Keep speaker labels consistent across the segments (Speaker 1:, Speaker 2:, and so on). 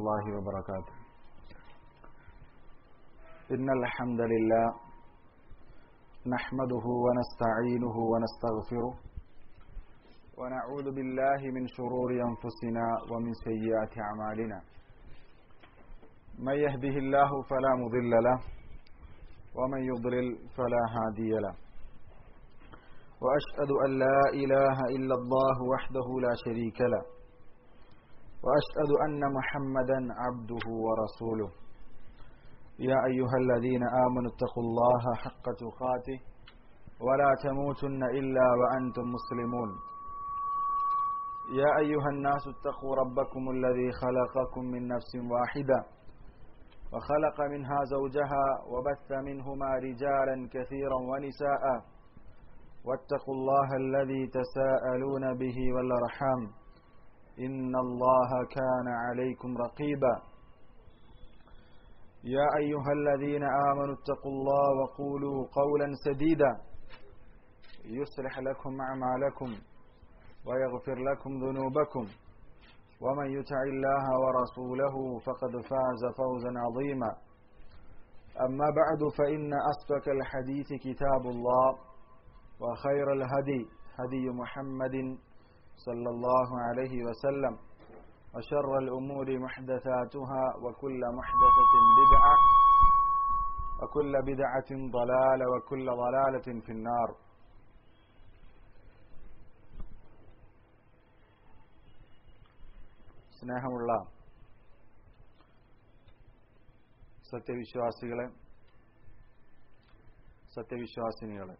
Speaker 1: الله وبركاته إن الحمد لله نحمده ونستعينه ونستغفره ونعوذ بالله من شرور أنفسنا ومن سيئات أعمالنا من يهده الله فلا مضل له ومن يضلل فلا هادي له وأشهد أن لا إله إلا الله وحده لا شريك له وأشهد أن محمدا عبده ورسوله يا أيها الذين آمنوا اتقوا الله حق تقاته ولا تموتن إلا وأنتم مسلمون يا أيها الناس اتقوا ربكم الذي خلقكم من نفس واحدة وخلق منها زوجها وبث منهما رجالا كثيرا ونساء واتقوا الله الذي تساءلون به والأرحام إن الله كان عليكم رقيبا يا أيها الذين آمنوا اتقوا الله وقولوا قولا سديدا يصلح لكم أعمالكم ويغفر لكم ذنوبكم ومن يطع الله ورسوله فقد فاز فوزا عظيما أما بعد فإن أصدق الحديث كتاب الله وخير الهدي هدي محمد صلى الله عليه وسلم وشر الأمور محدثاتها وكل محدثة بدعة وكل بدعة ضلالة وكل ضلالة في النار സ്നേഹമുള്ള സത്യവിശ്വാസികളെ സത്യവിശ്വാസിനികളെ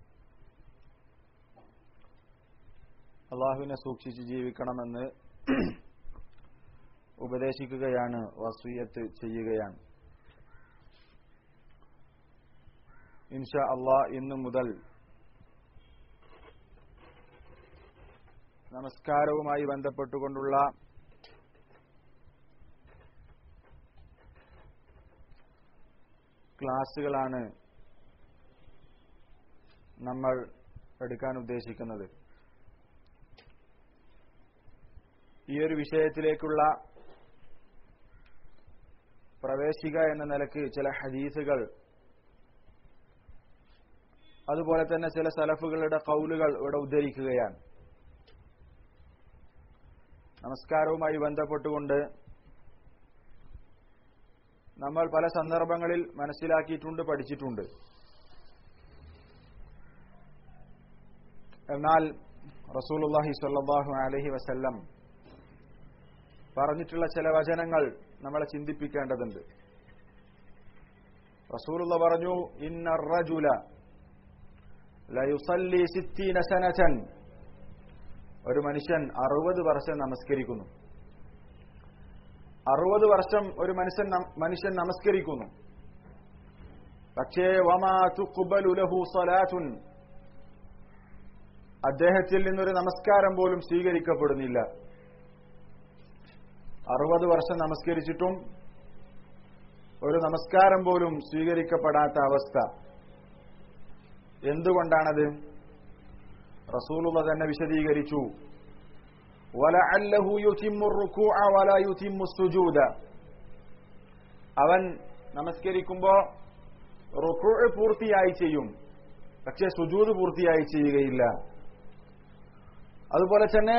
Speaker 1: അള്ളാഹുവിനെ സൂക്ഷിച്ച് ജീവിക്കണമെന്ന് ഉപദേശിക്കുകയാണ് വസൂയത്ത് ചെയ്യുകയാണ് ഇൻഷാ അള്ളാ ഇന്നു മുതൽ നമസ്കാരവുമായി ബന്ധപ്പെട്ടുകൊണ്ടുള്ള ക്ലാസുകളാണ് നമ്മൾ എടുക്കാൻ ഉദ്ദേശിക്കുന്നത് ഈ ഒരു വിഷയത്തിലേക്കുള്ള പ്രവേശിക എന്ന നിലക്ക് ചില ഹദീസുകൾ അതുപോലെ തന്നെ ചില സലഫുകളുടെ കൗലുകൾ ഇവിടെ ഉദ്ധരിക്കുകയാണ് നമസ്കാരവുമായി ബന്ധപ്പെട്ടുകൊണ്ട് നമ്മൾ പല സന്ദർഭങ്ങളിൽ മനസ്സിലാക്കിയിട്ടുണ്ട് പഠിച്ചിട്ടുണ്ട് എന്നാൽ റസൂലുല്ലാഹി സ്വല്ലല്ലാഹു അലൈഹി വസല്ലം പറഞ്ഞിട്ടുള്ള ചില വചനങ്ങൾ നമ്മളെ ചിന്തിപ്പിക്കേണ്ടതുണ്ട് റസൂലുള്ള പറഞ്ഞു ഇന്ന റജുല ലയുസല്ലി സിത്തീന സനതൻ ഒരു മനുഷ്യൻ അറുപത് വർഷം നമസ്കരിക്കുന്നു അറുപത് വർഷം ഒരു മനുഷ്യൻ മനുഷ്യൻ നമസ്കരിക്കുന്നു പക്ഷേ വമാ തുഖ്ബലു ലഹു സലാത്തുൻ അദ്ദേഹത്തിൽ നിന്നൊരു നമസ്കാരം പോലും സ്വീകരിക്കപ്പെടുന്നില്ല അറുപത് വർഷം നമസ്കരിച്ചിട്ടും ഒരു നമസ്കാരം പോലും സ്വീകരിക്കപ്പെടാത്ത അവസ്ഥ എന്തുകൊണ്ടാണത് റസൂലുള്ള തന്നെ വിശദീകരിച്ചു അവൻ നമസ്കരിക്കുമ്പോ റുക്കു പൂർത്തിയായി ചെയ്യും പക്ഷെ സുജൂത് പൂർത്തിയായി ചെയ്യുകയില്ല അതുപോലെ തന്നെ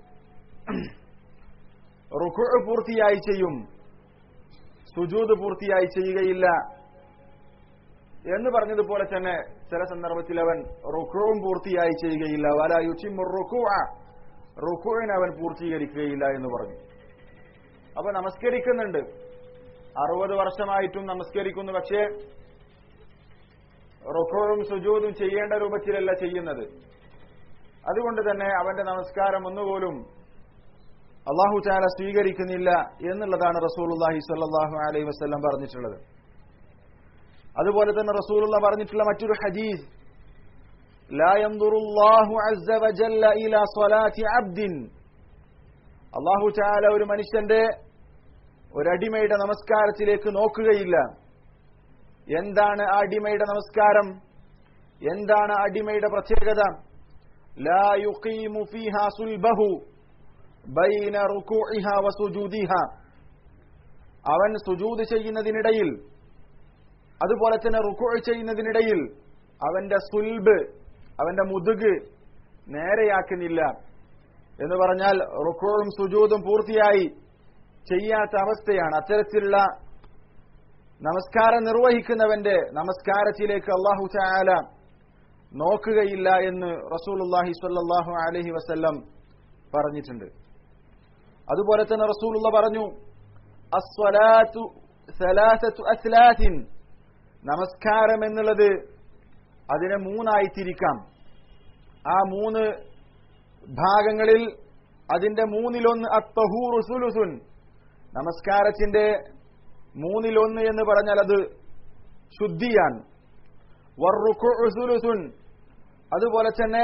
Speaker 1: റുക്കു പൂർത്തിയായി ചെയ്യും സുജൂത് പൂർത്തിയായി ചെയ്യുകയില്ല എന്ന് പറഞ്ഞതുപോലെ തന്നെ ചില സന്ദർഭത്തിൽ അവൻ റുക്കുവും പൂർത്തിയായി ചെയ്യുകയില്ല വല യുച്ചിം റുക്കുവിനെ അവൻ പൂർത്തീകരിക്കുകയില്ല എന്ന് പറഞ്ഞു അപ്പൊ നമസ്കരിക്കുന്നുണ്ട് അറുപത് വർഷമായിട്ടും നമസ്കരിക്കുന്നു പക്ഷേ റുക്കുവും സുജൂതും ചെയ്യേണ്ട രൂപത്തിലല്ല ചെയ്യുന്നത് അതുകൊണ്ട് തന്നെ അവന്റെ നമസ്കാരം ഒന്നുപോലും അള്ളാഹു ചാല സ്വീകരിക്കുന്നില്ല എന്നുള്ളതാണ് റസൂലുല്ലാഹി സ്വല്ലല്ലാഹു അലൈഹി വസല്ലം പറഞ്ഞിട്ടുള്ളത് അതുപോലെ തന്നെ റസൂലുള്ള പറഞ്ഞിട്ടുള്ള മറ്റൊരു ഹദീസ് لا ينظر الله عز وجل إلى صلاة عبد അള്ളാഹു ചാല ഒരു മനുഷ്യന്റെ ഒരടിമയുടെ നമസ്കാരത്തിലേക്ക് നോക്കുകയില്ല എന്താണ് ആ അടിമയുടെ നമസ്കാരം എന്താണ് ആ അടിമയുടെ പ്രത്യേകത ലാ യുഖീമു ഫീഹാ സുൽബഹു ബൈന റുകൂഇഹ വസുജൂദിഹ അവൻ സുജൂത് ചെയ്യുന്നതിനിടയിൽ അതുപോലെ തന്നെ റുക്കു ചെയ്യുന്നതിനിടയിൽ അവന്റെ സുൽബ് അവന്റെ മുതുക് നേരെയാക്കുന്നില്ല എന്ന് പറഞ്ഞാൽ റുക്കുവും സുജൂതും പൂർത്തിയായി ചെയ്യാത്ത അവസ്ഥയാണ് അത്തരത്തിലുള്ള നമസ്കാരം നിർവഹിക്കുന്നവന്റെ നമസ്കാരത്തിലേക്ക് അള്ളാഹു ചായാല നോക്കുകയില്ല എന്ന് റസൂലുല്ലാഹി സ്വല്ലല്ലാഹു അലൈഹി വസല്ലം പറഞ്ഞിട്ടുണ്ട് അതുപോലെ തന്നെ റസൂലുള്ള പറഞ്ഞു അസ്വലാത്തു സലാസത്തു അസ്ലാത്തിൻ നമസ്കാരം എന്നുള്ളത് അതിനെ മൂന്നായി തിരിക്കാം ആ മൂന്ന് ഭാഗങ്ങളിൽ അതിന്റെ മൂന്നിലൊന്ന് അത്തഹൂറു സുലുസുൻ നമസ്കാരത്തിന്റെ മൂന്നിലൊന്ന് എന്ന് പറഞ്ഞാൽ അത് ശുദ്ധിയാണ് സുലുസുൻ അതുപോലെ തന്നെ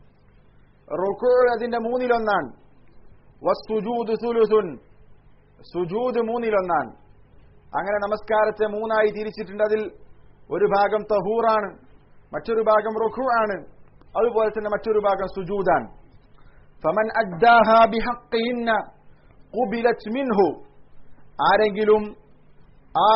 Speaker 1: റുക്കു അതിന്റെ മൂന്നിലൊന്നാണ് വസ്സുജൂദ് സുലുസുൻ സുജൂദ് മൂന്നിലൊന്നാണ് അങ്ങനെ നമസ്കാരത്തെ മൂന്നായി തിരിച്ചിട്ടുണ്ട് അതിൽ ഒരു ഭാഗം തഹൂറാണ് മറ്റൊരു ഭാഗം റുഖു ആണ് അതുപോലെ തന്നെ മറ്റൊരു ഭാഗം സുജൂദാണ് ഫമൻ അദ്ദാഹ ബിഹഖിഹിന്ന ഖുബിലത് മിൻഹു ആരെങ്കിലും ആ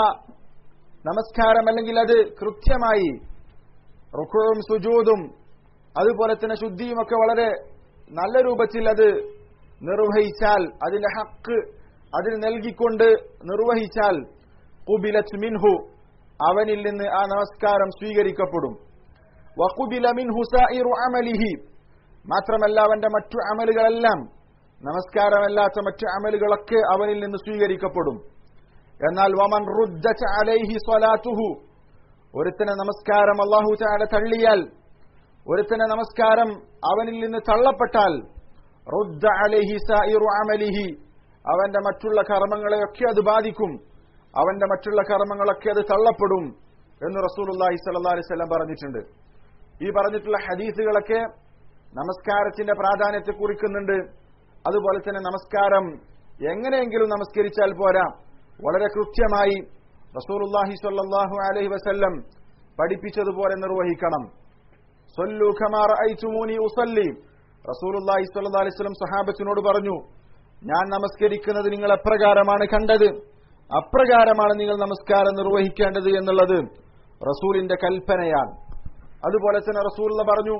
Speaker 1: നമസ്കാരം അല്ലെങ്കിൽ അത് കൃത്യമായി റുഖുവും സുജൂദും അതുപോലെ തന്നെ ശുദ്ധിയും ഒക്കെ വളരെ നല്ല രൂപത്തിൽ അത് നിർവഹിച്ചാൽ അതിന്റെ ഹക്ക് അതിന് നൽകിക്കൊണ്ട് നിർവഹിച്ചാൽ കുബിലത് മിൻഹു അവനിൽ നിന്ന് ആ നമസ്കാരം സ്വീകരിക്കപ്പെടും വഖുബില മിൻഹു സായിറു അമലിഹി മാത്രമല്ല അവന്റെ മറ്റു അമലുകളെല്ലാം നമസ്കാരമല്ലാത്ത മറ്റു അമലുകളൊക്കെ അവനിൽ നിന്ന് സ്വീകരിക്കപ്പെടും എന്നാൽ വമൻ റുദ്ദത് അലൈഹി സ്വലാത്തുഹു ഒരുത്തനെ നമസ്കാരം അള്ളാഹു ചാല തള്ളിയാൽ ഒരുത്തനെ നമസ്കാരം അവനിൽ നിന്ന് തള്ളപ്പെട്ടാൽ റുദ്ദ അലൈഹി സായിറു അമലിഹി അവന്റെ മറ്റുള്ള കർമ്മങ്ങളെയൊക്കെ അത് ബാധിക്കും അവന്റെ മറ്റുള്ള കർമ്മങ്ങളൊക്കെ അത് തള്ളപ്പെടും എന്ന് റസൂലുള്ളാഹി സ്വല്ലല്ലാഹി അലൈഹി വസല്ലം പറഞ്ഞിട്ടുണ്ട് ഈ പറഞ്ഞിട്ടുള്ള ഹദീസുകളൊക്കെ നമസ്കാരത്തിന്റെ പ്രാധാന്യത്തെ കുറിക്കുന്നുണ്ട് അതുപോലെ തന്നെ നമസ്കാരം എങ്ങനെയെങ്കിലും നമസ്കരിച്ചാൽ പോരാ വളരെ കൃത്യമായി റസൂലുള്ളാഹി സ്വല്ലല്ലാഹു അലൈഹി വസല്ലം പഠിപ്പിച്ചതുപോലെ നിർവഹിക്കണം സല്ലു ഖമാ റഅയ്തുമൂനി ഉസല്ലി റസൂലുള്ളാഹി സ്വല്ലല്ലാഹു അലൈഹി വസല്ലം സഹാബത്തിനോട് പറഞ്ഞു ഞാൻ നമസ്കരിക്കുന്നത് നിങ്ങൾ എപ്രകാരമാണ് കണ്ടത് അപ്രകാരമാണ് നിങ്ങൾ നമസ്കാരം നിർവഹിക്കേണ്ടത് എന്നുള്ളത് റസൂലിന്റെ കൽപ്പനയാണ് അതുപോലെ തന്നെ റസൂൽ പറഞ്ഞു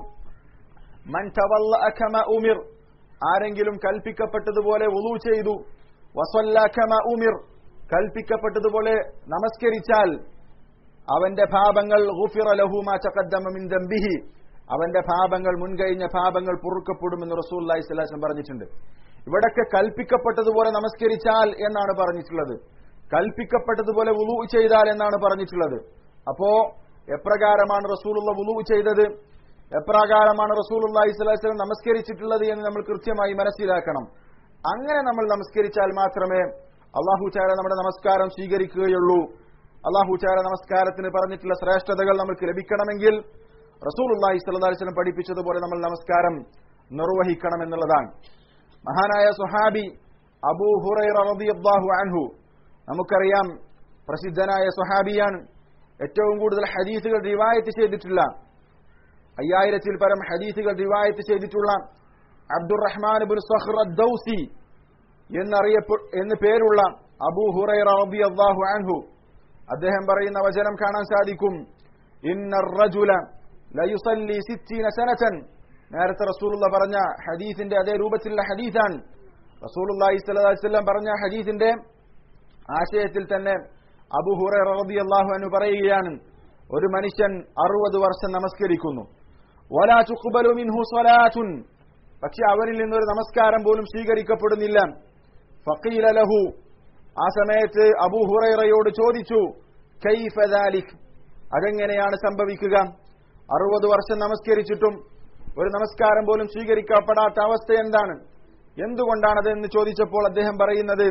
Speaker 1: മൻ തവല്ലഅ കമ ഉമിർ ആരെങ്കിലും കൽപ്പിക്കപ്പെട്ടതുപോലെ വുളു ചെയ്തു വസല്ല കമ ഉമിർ കൽപ്പിക്കപ്പെട്ടതുപോലെ നമസ്കരിച്ചാൽ അവന്റെ പാപങ്ങൾ ഗുഫിറ ലഹു മാ തഖദ്ദമ മിൻ ദംബിഹി അവന്റെ പാപങ്ങൾ മുൻകഴിഞ്ഞ പാപങ്ങൾ പൊറുക്കപ്പെടുമെന്ന് റസൂലുള്ളാഹി സ്വല്ലല്ലാഹു അലൈഹി വസല്ലം പറഞ്ഞിട്ടുണ്ട് ഇവിടൊക്കെ കൽപ്പിക്കപ്പെട്ടതുപോലെ നമസ്കരിച്ചാൽ എന്നാണ് പറഞ്ഞിട്ടുള്ളത് കൽപ്പിക്കപ്പെട്ടതുപോലെ വുളു ചെയ്താൽ എന്നാണ് പറഞ്ഞിട്ടുള്ളത് അപ്പോ എപ്രകാരമാണ് റസൂലുള്ള വുളു ചെയ്തത് എപ്രകാരമാണ് റസൂലുള്ളാഹി സ്വല്ലല്ലാഹു അലൈഹി വസല്ലം നമസ്കരിച്ചിട്ടുള്ളത് എന്ന് നമ്മൾ കൃത്യമായി മനസ്സിലാക്കണം അങ്ങനെ നമ്മൾ നമസ്കരിച്ചാൽ മാത്രമേ അള്ളാഹു ചാര നമ്മുടെ നമസ്കാരം സ്വീകരിക്കുകയുള്ളൂ അള്ളാഹു ചാര നമസ്കാരത്തിന് പറഞ്ഞിട്ടുള്ള ശ്രേഷ്ഠതകൾ നമുക്ക് ലഭിക്കണമെങ്കിൽ റസൂലുള്ളാഹി സ്വല്ലല്ലാഹു അലൈഹി വസല്ലം പഠിപ്പിച്ചതുപോലെ നമ്മൾ നമസ്കാരം നിർവഹിക്കണം എന്നുള്ളതാണ് മഹാനായ സുഹാബി അബൂ ഹുറൈറ റളിയല്ലാഹു അൻഹു നമുക്കറിയാം പ്രസിദ്ധനായ സുഹാബിയാണ് ഏറ്റവും കൂടുതൽ ഹദീസുകൾ റിവായത്ത് ചെയ്തിട്ടുള്ള അയ്യായിരത്തിൽ പരം ഹദീസുകൾ റിവായത്ത് ചെയ്തിട്ടുള്ള അബ്ദുറഹ്മാൻ ബിൻ സഹ്ർ ദൗസി എന്നറിയപ്പെ എന്ന് പേരുള്ള അബൂ ഹുറൈറ റളിയല്ലാഹു അൻഹു അദ്ദേഹം പറയുന്ന വചനം കാണാൻ സാധിക്കും ഇന്ന റജുല ലയുസല്ലി സിറ്റീന സനതൻ നേരത്തെ റസൂലുള്ള പറഞ്ഞ ഹദീസിന്റെ അതേ രൂപത്തിലുള്ള ഹദീസാണ് റസൂലുള്ളാഹി സ്വല്ലല്ലാഹു അലൈഹി വസല്ലം പറഞ്ഞ ഹദീസിന്റെ ആശയത്തിൽ തന്നെ അബു ഹുറൈറ റളിയല്ലാഹു അൻഹു പറയുകയാണ് ഒരു മനുഷ്യൻ അറുപത് വർഷം നമസ്കരിക്കുന്നു വലാ തുഖ്ബലു മിൻഹു സ്വലാത്തുൻ പക്ഷെ അവനിൽ നിന്നൊരു നമസ്കാരം പോലും സ്വീകരിക്കപ്പെടുന്നില്ല ഫഖീല ലഹു ആ സമയത്ത് അബൂ ഹുറൈറയോട് ചോദിച്ചു കൈഫ ദാലിക് അതെങ്ങനെയാണ് സംഭവിക്കുക അറുപത് വർഷം നമസ്കരിച്ചിട്ടും ഒരു നമസ്കാരം പോലും സ്വീകരിക്കപ്പെടാത്ത അവസ്ഥ എന്താണ് എന്തുകൊണ്ടാണത് എന്ന് ചോദിച്ചപ്പോൾ അദ്ദേഹം പറയുന്നത്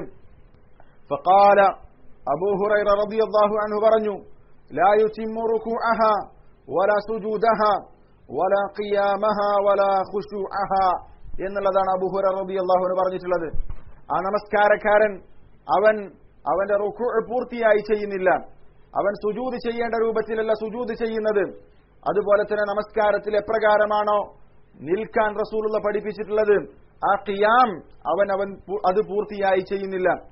Speaker 1: ഫഖാല അബൂ ഹുറൈറ റളിയല്ലാഹു അൻഹു പറഞ്ഞു ലാ യുതിമ്മു റുകൂഅഹ വലാ സുജൂദഹ വലാ ഖിയാമഹ വലാ ഖുശൂഅഹ എന്നുള്ളതാണ് അബൂ ഹുറൈറ റളിയല്ലാഹു അൻഹു പറഞ്ഞിട്ടുള്ളത് ആ നമസ്കാരക്കാരൻ അവൻ അവന്റെ റുക്കു പൂർത്തിയായി ചെയ്യുന്നില്ല അവൻ സുജൂത് ചെയ്യേണ്ട രൂപത്തിലല്ല സുജൂത് ചെയ്യുന്നത് അതുപോലെ തന്നെ നമസ്കാരത്തിൽ എപ്രകാരമാണോ നിൽക്കാൻ റസൂലുള്ള പഠിപ്പിച്ചിട്ടുള്ളത് ആ ഖിയാം അവൻ അവൻ അത് പൂർത്തിയായി ചെയ്യുന്നില്ല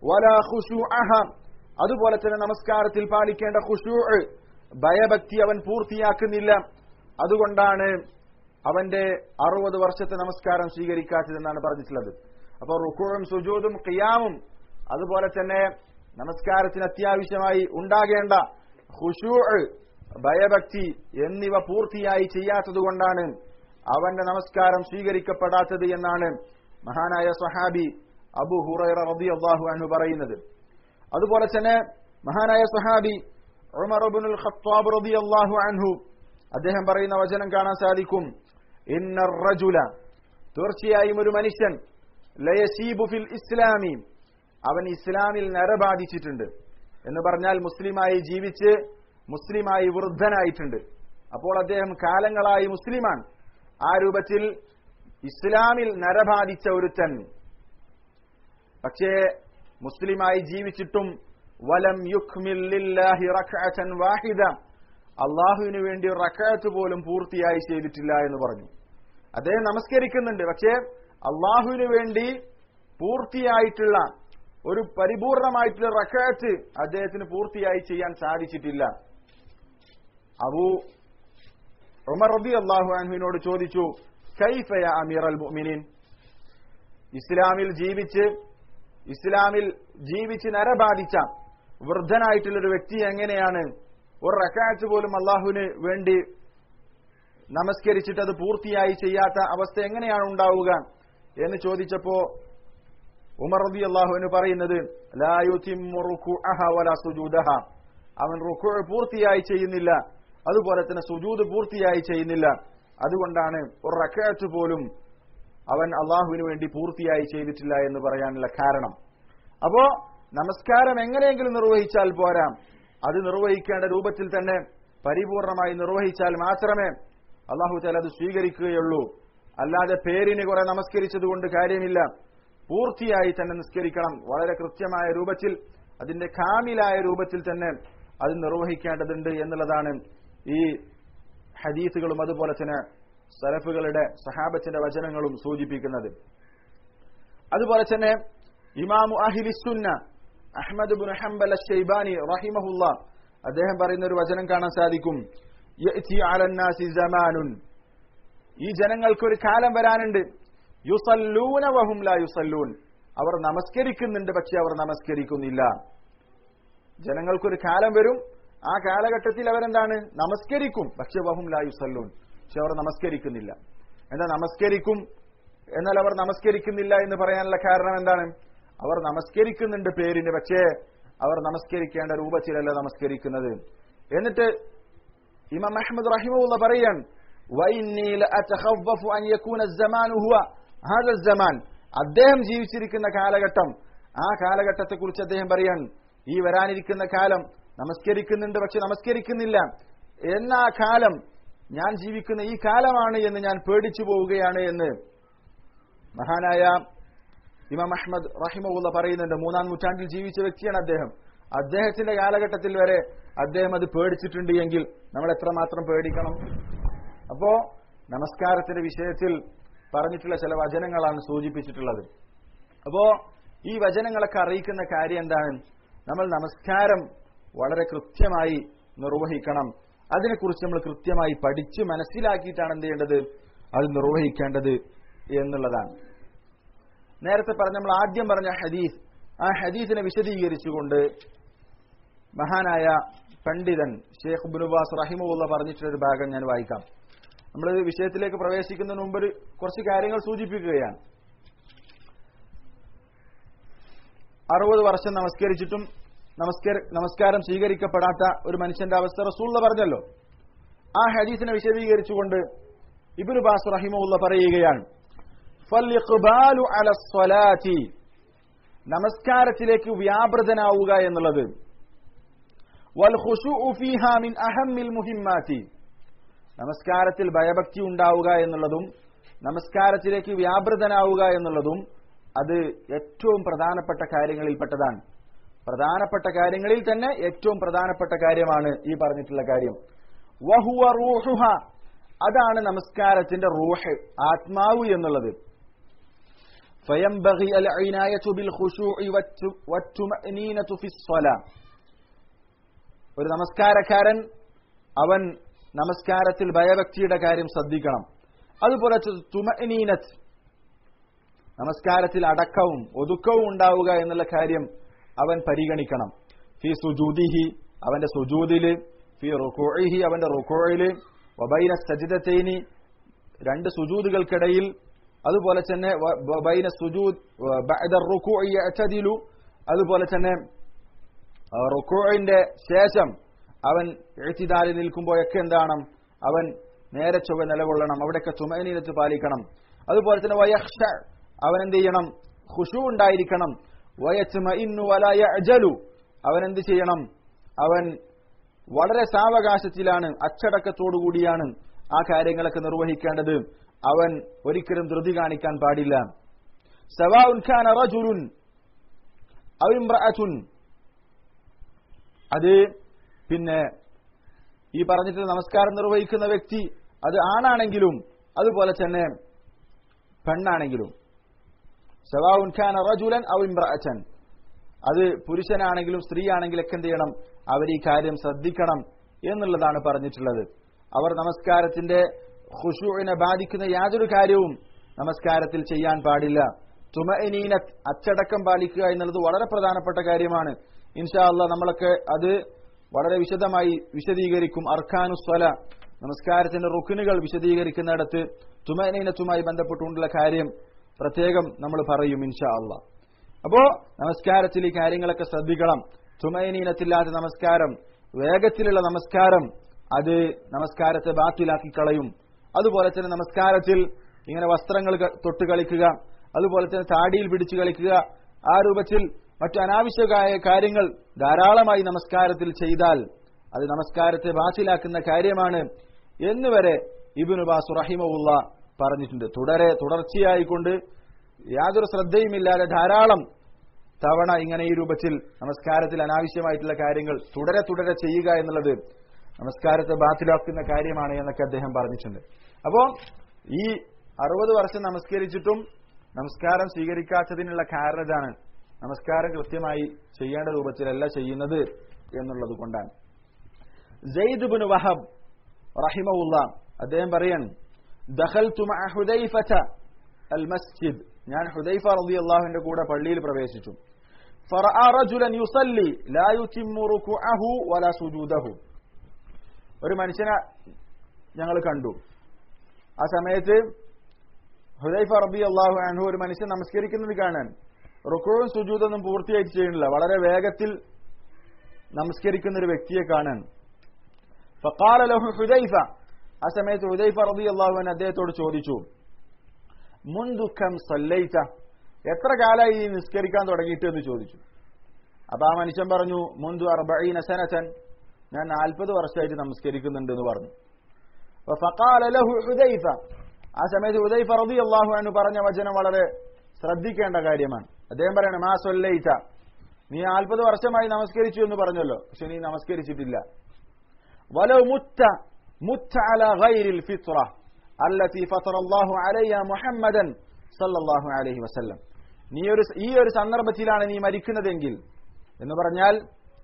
Speaker 1: വല ഖുശൂഅഹ അതുപോലെ തന്നെ നമസ്കാരത്തിൽ പാലിക്കേണ്ട ഖുശൂ ഭയഭക്തി അവൻ പൂർത്തിയാക്കുന്നില്ല അതുകൊണ്ടാണ് അവന്റെ അറുപത് വർഷത്തെ നമസ്കാരം സ്വീകരിക്കാത്തതെന്നാണ് പറഞ്ഞിട്ടുള്ളത് അപ്പൊ റുക്കുവും സുജൂദും ഖിയാമും അതുപോലെ തന്നെ നമസ്കാരത്തിന് അത്യാവശ്യമായി ഉണ്ടാകേണ്ട ഖുശൂ ഭയഭക്തി എന്നിവ പൂർത്തിയായി ചെയ്യാത്തതുകൊണ്ടാണ് അവന്റെ നമസ്കാരം സ്വീകരിക്കപ്പെടാത്തത് എന്നാണ് മഹാനായ സഹാബി അബു ഹുറൈറ റളിയല്ലാഹു അൻഹു പറയുന്നത് അതുപോലെ തന്നെ മഹാനായ സഹാബി ഉമർ ഇബ്നുൽ ഖത്താബ് റളിയല്ലാഹു അൻഹു അദ്ദേഹം പറയുന്ന വചനം കാണാൻ സാധിക്കും ഇന്നർ റജുല തീർച്ചയായും ഒരു മനുഷ്യൻ ലയസീബു ഫിൽ ഇസ്ലാമി അവൻ ഇസ്ലാമിൽ നരബാധിച്ചിട്ടുണ്ട് എന്ന് പറഞ്ഞാൽ മുസ്ലിമായി ജീവിച്ച് മുസ്ലിമായി വൃദ്ധനായിട്ടുണ്ട് അപ്പോൾ അദ്ദേഹം കാലങ്ങളായി മുസ്ലിമാണ് ആ രൂപത്തിൽ ഇസ്ലാമിൽ നരബാധിച്ച ഒരുത്തൻ പക്ഷേ മുസ്ലിമായി ജീവിച്ചിട്ടും വലം യുഖ്മില്ലാഹി റക്അതൻ വാഹിദ അള്ളാഹുവിന് വേണ്ടി റക്അത്ത് പോലും പൂർത്തിയായി ചെയ്തിട്ടില്ല എന്ന് പറഞ്ഞു അദ്ദേഹം നമസ്കരിക്കുന്നുണ്ട് പക്ഷേ അള്ളാഹുവിന് വേണ്ടി പൂർത്തിയായിട്ടുള്ള ഒരു പരിപൂർണമായിട്ടുള്ള റക്അത്ത് അദ്ദേഹത്തിന് പൂർത്തിയായി ചെയ്യാൻ സാധിച്ചിട്ടില്ല അബൂ ഉമർ റബി അള്ളാഹു അൻഹുവിനോട് ചോദിച്ചു കൈഫയ അമീർ അൽ മുഅ്മിനീൻ ഇസ്ലാമിൽ ജീവിച്ച് ഇസ്ലാമിൽ ജീവിച്ച് നരബാധിച്ച വൃദ്ധനായിട്ടുള്ള ഒരു വ്യക്തി എങ്ങനെയാണ് ഒരു റക്കാറ്റ് പോലും അള്ളാഹുവിന് വേണ്ടി നമസ്കരിച്ചിട്ട് അത് പൂർത്തിയായി ചെയ്യാത്ത അവസ്ഥ എങ്ങനെയാണ് ഉണ്ടാവുക എന്ന് ചോദിച്ചപ്പോ ഉമർ റബി അള്ളാഹുവിന് പറയുന്നത് അവൻ റുക്കു പൂർത്തിയായി ചെയ്യുന്നില്ല അതുപോലെ തന്നെ സുജൂദ് പൂർത്തിയായി ചെയ്യുന്നില്ല അതുകൊണ്ടാണ് ഒരു റക്കാറ്റ് പോലും അവൻ അള്ളാഹുവിന് വേണ്ടി പൂർത്തിയായി ചെയ്തിട്ടില്ല എന്ന് പറയാനുള്ള കാരണം അപ്പോ നമസ്കാരം എങ്ങനെയെങ്കിലും നിർവഹിച്ചാൽ പോരാ അത് നിർവഹിക്കേണ്ട രൂപത്തിൽ തന്നെ പരിപൂർണമായി നിർവഹിച്ചാൽ മാത്രമേ അള്ളാഹു താല അത് സ്വീകരിക്കുകയുള്ളൂ അല്ലാതെ പേരിന് കുറെ നമസ്കരിച്ചത് കൊണ്ട് കാര്യമില്ല പൂർത്തിയായി തന്നെ നിസ്കരിക്കണം വളരെ കൃത്യമായ രൂപത്തിൽ അതിന്റെ കാമിലായ രൂപത്തിൽ തന്നെ അത് നിർവഹിക്കേണ്ടതുണ്ട് എന്നുള്ളതാണ് ഈ ഹദീസുകളും അതുപോലെ തന്നെ സലഫുകളുടെ സഹാബത്തിന്റെ വചനങ്ങളും സൂചിപ്പിക്കുന്നത് അതുപോലെ തന്നെ ഇമാമു അഹിലിസുന്ന അഹമ്മദ് ബുൻ ഹംബൽ ഷെയ്ബാനി റഹിമഹുല്ല അദ്ദേഹം പറയുന്ന ഒരു വചനം കാണാൻ സാധിക്കും ഈ ജനങ്ങൾക്കൊരു കാലം വരാനുണ്ട് യുസല്ലൂന വഹും ലാ യുസല്ലൂൻ അവർ നമസ്കരിക്കുന്നുണ്ട് പക്ഷെ അവർ നമസ്കരിക്കുന്നില്ല ജനങ്ങൾക്കൊരു കാലം വരും ആ കാലഘട്ടത്തിൽ അവരെന്താണ് നമസ്കരിക്കും പക്ഷെ വഹും ലാ യുസല്ലൂൻ പക്ഷെ അവർ നമസ്കരിക്കുന്നില്ല എന്താ നമസ്കരിക്കും എന്നാൽ അവർ നമസ്കരിക്കുന്നില്ല എന്ന് പറയാനുള്ള കാരണം എന്താണ് അവർ നമസ്കരിക്കുന്നുണ്ട് പേരിന് പക്ഷേ അവർ നമസ്കരിക്കേണ്ട രൂപത്തിലല്ല നമസ്കരിക്കുന്നത് എന്നിട്ട് ഇമാം അഹമ്മദ് റഹിമുള്ള പറയാൻ അദ്ദേഹം ജീവിച്ചിരിക്കുന്ന കാലഘട്ടം ആ കാലഘട്ടത്തെ കുറിച്ച് അദ്ദേഹം പറയാൻ ഈ വരാനിരിക്കുന്ന കാലം നമസ്കരിക്കുന്നുണ്ട് പക്ഷെ നമസ്കരിക്കുന്നില്ല എന്നാ കാലം ഞാൻ ജീവിക്കുന്ന ഈ കാലമാണ് എന്ന് ഞാൻ പേടിച്ചു പോവുകയാണ് എന്ന് മഹാനായ ഇമാം അഹമ്മദ് റഹിമുള്ള പറയുന്നുണ്ട് മൂന്നാം നൂറ്റാണ്ടിൽ ജീവിച്ച വ്യക്തിയാണ് അദ്ദേഹം അദ്ദേഹത്തിന്റെ കാലഘട്ടത്തിൽ വരെ അദ്ദേഹം അത് പേടിച്ചിട്ടുണ്ട് എങ്കിൽ നമ്മൾ എത്രമാത്രം പേടിക്കണം അപ്പോ നമസ്കാരത്തിന്റെ വിഷയത്തിൽ പറഞ്ഞിട്ടുള്ള ചില വചനങ്ങളാണ് സൂചിപ്പിച്ചിട്ടുള്ളത് അപ്പോ ഈ വചനങ്ങളൊക്കെ അറിയിക്കുന്ന കാര്യം എന്താണ് നമ്മൾ നമസ്കാരം വളരെ കൃത്യമായി നിർവഹിക്കണം അതിനെക്കുറിച്ച് നമ്മൾ കൃത്യമായി പഠിച്ച് മനസ്സിലാക്കിയിട്ടാണ് എന്ത് ചെയ്യേണ്ടത് അത് നിർവഹിക്കേണ്ടത് എന്നുള്ളതാണ് നേരത്തെ പറഞ്ഞ നമ്മൾ ആദ്യം പറഞ്ഞ ഹദീസ് ആ ഹദീസിനെ വിശദീകരിച്ചുകൊണ്ട് മഹാനായ പണ്ഡിതൻ ഷേഖ് ബുനുബാസ് റഹിമുള്ള പറഞ്ഞിട്ടുള്ള ഒരു ഭാഗം ഞാൻ വായിക്കാം നമ്മൾ വിഷയത്തിലേക്ക് പ്രവേശിക്കുന്നതിന് മുമ്പ് ഒരു കുറച്ച് കാര്യങ്ങൾ സൂചിപ്പിക്കുകയാണ് അറുപത് വർഷം നമസ്കരിച്ചിട്ടും നമസ്കാര നമസ്കാരം സ്വീകരിക്കപ്പെടാത്ത ഒരു മനുഷ്യന്റെ അവസ്ഥ റസൂള്ള പറഞ്ഞല്ലോ ആ ഹദീസിനെ വിശദീകരിച്ചുകൊണ്ട് ഇബിന് ബാസ് റഹിമുള്ള പറയുകയാണ് നമസ്കാരത്തിലേക്ക് വ്യാപൃതനാവുക എന്നുള്ളത് നമസ്കാരത്തിൽ ഭയഭക്തി ഉണ്ടാവുക എന്നുള്ളതും നമസ്കാരത്തിലേക്ക് വ്യാപൃതനാവുക എന്നുള്ളതും അത് ഏറ്റവും പ്രധാനപ്പെട്ട കാര്യങ്ങളിൽപ്പെട്ടതാണ് പ്രധാനപ്പെട്ട കാര്യങ്ങളിൽ തന്നെ ഏറ്റവും പ്രധാനപ്പെട്ട കാര്യമാണ് ഈ പറഞ്ഞിട്ടുള്ള കാര്യം വഹുവ റൂഹുഹ അതാണ് നമസ്കാരത്തിന്റെ റൂഹ് ആത്മാവ് എന്നുള്ളത് فينبغي العناية بالخشوع والطمأنينة في الصلاة ഒരു നമസ്കാരക്കാരൻ അവൻ നമസ്കാരത്തിൽ ഭയഭക്തിയുടെ കാര്യം ശ്രദ്ധിക്കണം അതുപോലെ തുമനീനത്ത് നമസ്കാരത്തിൽ അടക്കവും ഒതുക്കവും ഉണ്ടാവുക എന്നുള്ള കാര്യം അവൻ പരിഗണിക്കണം ഫി സുജൂദിഹി അവന്റെ സുജൂദില് ഫി റുക്കോഹി അവന്റെ റുക്കോയില് വബൈന സജിദത്തൈനി രണ്ട് സുജൂദുകൾക്കിടയിൽ അതുപോലെ തന്നെ ബൈന സുജൂദ് റുക്കു അതുപോലെ തന്നെ റുക്കുവിന്റെ ശേഷം അവൻ എഴുത്തിദാലി നിൽക്കുമ്പോഴൊക്കെ എന്താണ് അവൻ നേരെ ചൊവ്വ നിലകൊള്ളണം അവിടെയൊക്കെ തുമനീനത്ത് പാലിക്കണം അതുപോലെ തന്നെ വയക്ഷ അവൻ എന്ത് ചെയ്യണം ഖുഷു ഉണ്ടായിരിക്കണം വയച്ചുമ ഇന്നു വലായ അജലു അവൻ എന്ത് ചെയ്യണം അവൻ വളരെ സാവകാശത്തിലാണ് അച്ചടക്കത്തോടുകൂടിയാണ് ആ കാര്യങ്ങളൊക്കെ നിർവഹിക്കേണ്ടത് അവൻ ഒരിക്കലും ധൃതി കാണിക്കാൻ പാടില്ല സവാഉൻ ഖാന റജുലുൻ ഔ ഇംറഅത്തുൻ അത് പിന്നെ ഈ പറഞ്ഞിട്ട് നമസ്കാരം നിർവഹിക്കുന്ന വ്യക്തി അത് ആണാണെങ്കിലും അതുപോലെ തന്നെ പെണ്ണാണെങ്കിലും സവാഉൻ ഖാന റജുലൻ ഔ ഇംറഅതൻ അത് പുരുഷനാണെങ്കിലും സ്ത്രീ ആണെങ്കിലൊക്കെ എന്ത് ചെയ്യണം അവർ ഈ കാര്യം ശ്രദ്ധിക്കണം എന്നുള്ളതാണ് പറഞ്ഞിട്ടുള്ളത് അവർ നമസ്കാരത്തിന്റെ ഖുഷുവിനെ ബാധിക്കുന്ന യാതൊരു കാര്യവും നമസ്കാരത്തിൽ ചെയ്യാൻ പാടില്ല തുമനീനത്ത് അച്ചടക്കം പാലിക്കുക എന്നുള്ളത് വളരെ പ്രധാനപ്പെട്ട കാര്യമാണ് ഇൻഷാ അല്ല നമ്മളൊക്കെ അത് വളരെ വിശദമായി വിശദീകരിക്കും അർഖാനുസ്വല നമസ്കാരത്തിന്റെ റുക്കിനുകൾ വിശദീകരിക്കുന്നിടത്ത് തുമനീനത്തുമായി ബന്ധപ്പെട്ടുകൊണ്ടുള്ള കാര്യം പ്രത്യേകം നമ്മൾ പറയും ഇൻഷാ അല്ല അപ്പോ നമസ്കാരത്തിൽ ഈ കാര്യങ്ങളൊക്കെ ശ്രദ്ധിക്കണം തുമനീനത്തില്ലാത്ത നമസ്കാരം വേഗത്തിലുള്ള നമസ്കാരം അത് നമസ്കാരത്തെ ബാത്തിലാക്കി കളയും അതുപോലെ തന്നെ നമസ്കാരത്തിൽ ഇങ്ങനെ വസ്ത്രങ്ങൾ തൊട്ട് കളിക്കുക അതുപോലെ തന്നെ താടിയിൽ പിടിച്ചു കളിക്കുക ആ രൂപത്തിൽ മറ്റു അനാവശ്യമായ കാര്യങ്ങൾ ധാരാളമായി നമസ്കാരത്തിൽ ചെയ്താൽ അത് നമസ്കാരത്തെ ബാത്തിലാക്കുന്ന കാര്യമാണ് എന്നുവരെ ഇബിനു ബാസു റഹിമുള്ള പറഞ്ഞിട്ടുണ്ട് തുടരെ തുടർച്ചയായിക്കൊണ്ട് യാതൊരു ശ്രദ്ധയുമില്ലാതെ ധാരാളം തവണ ഇങ്ങനെ ഈ രൂപത്തിൽ നമസ്കാരത്തിൽ അനാവശ്യമായിട്ടുള്ള കാര്യങ്ങൾ തുടരെ തുടരെ ചെയ്യുക എന്നുള്ളത് നമസ്കാരത്തെ ബാത്തിലാക്കുന്ന കാര്യമാണ് എന്നൊക്കെ അദ്ദേഹം പറഞ്ഞിട്ടുണ്ട് അപ്പോ ഈ അറുപത് വർഷം നമസ്കരിച്ചിട്ടും നമസ്കാരം സ്വീകരിക്കാത്തതിനുള്ള കാരണം ഇതാണ് നമസ്കാരം കൃത്യമായി ചെയ്യേണ്ട രൂപത്തിലല്ല ചെയ്യുന്നത് എന്നുള്ളത് കൊണ്ടാണ് ജയ്ദ് ബിൻ വഹബ് റഹിമവുള്ള അദ്ദേഹം പറയാൻ ദഖൽതു മഅ ഹുദൈഫത അൽ മസ്ജിദ് ഞാൻ ഹുദൈഫ റളിയല്ലാഹുവിന്റെ കൂടെ പള്ളിയിൽ പ്രവേശിച്ചു فرأى رجلا يصلي لا يتم ركوعه ولا سجوده ഒരു മനുഷ്യനെ ഞങ്ങൾ കണ്ടു ആ സമയത്ത് ഹുദൈഫ റബി അള്ളാഹു അൻഹു ഒരു മനുഷ്യൻ നമസ്കരിക്കുന്നത് കാണാൻ റുക്കുവും സുജൂതൊന്നും പൂർത്തിയായിട്ട് ചെയ്യുന്നില്ല വളരെ വേഗത്തിൽ നമസ്കരിക്കുന്ന ഒരു വ്യക്തിയെ കാണാൻ ഫക്കാല ലഹു ഹുദൈഫ ആ സമയത്ത് ഹുദൈഫ റബി അള്ളാഹു അൻ അദ്ദേഹത്തോട് ചോദിച്ചു മുൻദുഃഖം സല്ലൈത്ത എത്ര കാലമായി ഈ നിസ്കരിക്കാൻ തുടങ്ങിയിട്ട് എന്ന് ചോദിച്ചു അപ്പൊ ആ മനുഷ്യൻ പറഞ്ഞു മുന്തു അർബഈന സനതൻ ഞാൻ നാൽപ്പത് വർഷമായിട്ട് നമസ്കരിക്കുന്നുണ്ട് എന്ന് പറഞ്ഞു ഫഖാല ലഹു ഹുദൈഫ ആ സമയത്ത് ഹുദൈഫ റളിയല്ലാഹു അൻഹു പറഞ്ഞ വചനം വളരെ ശ്രദ്ധിക്കേണ്ട കാര്യമാണ് അദ്ദേഹം പറയണം മാ സൊല്ലൈത നീ നാൽപ്പത് വർഷമായി നമസ്കരിച്ചു എന്ന് പറഞ്ഞല്ലോ പക്ഷെ നീ നമസ്കരിച്ചിട്ടില്ല വലോ മുത്ത മുത്ത അല ഗൈരിൽ ഫിത്ര അല്ലത്തി ഫത്തറ അല്ലാഹു അലയ്യ മുഹമ്മദൻ സല്ലല്ലാഹു അലൈഹി വസല്ലം നീ ഒരു ഈ ഒരു സന്ദർഭത്തിലാണ് നീ മരിക്കുന്നതെങ്കിൽ എന്ന് പറഞ്ഞാൽ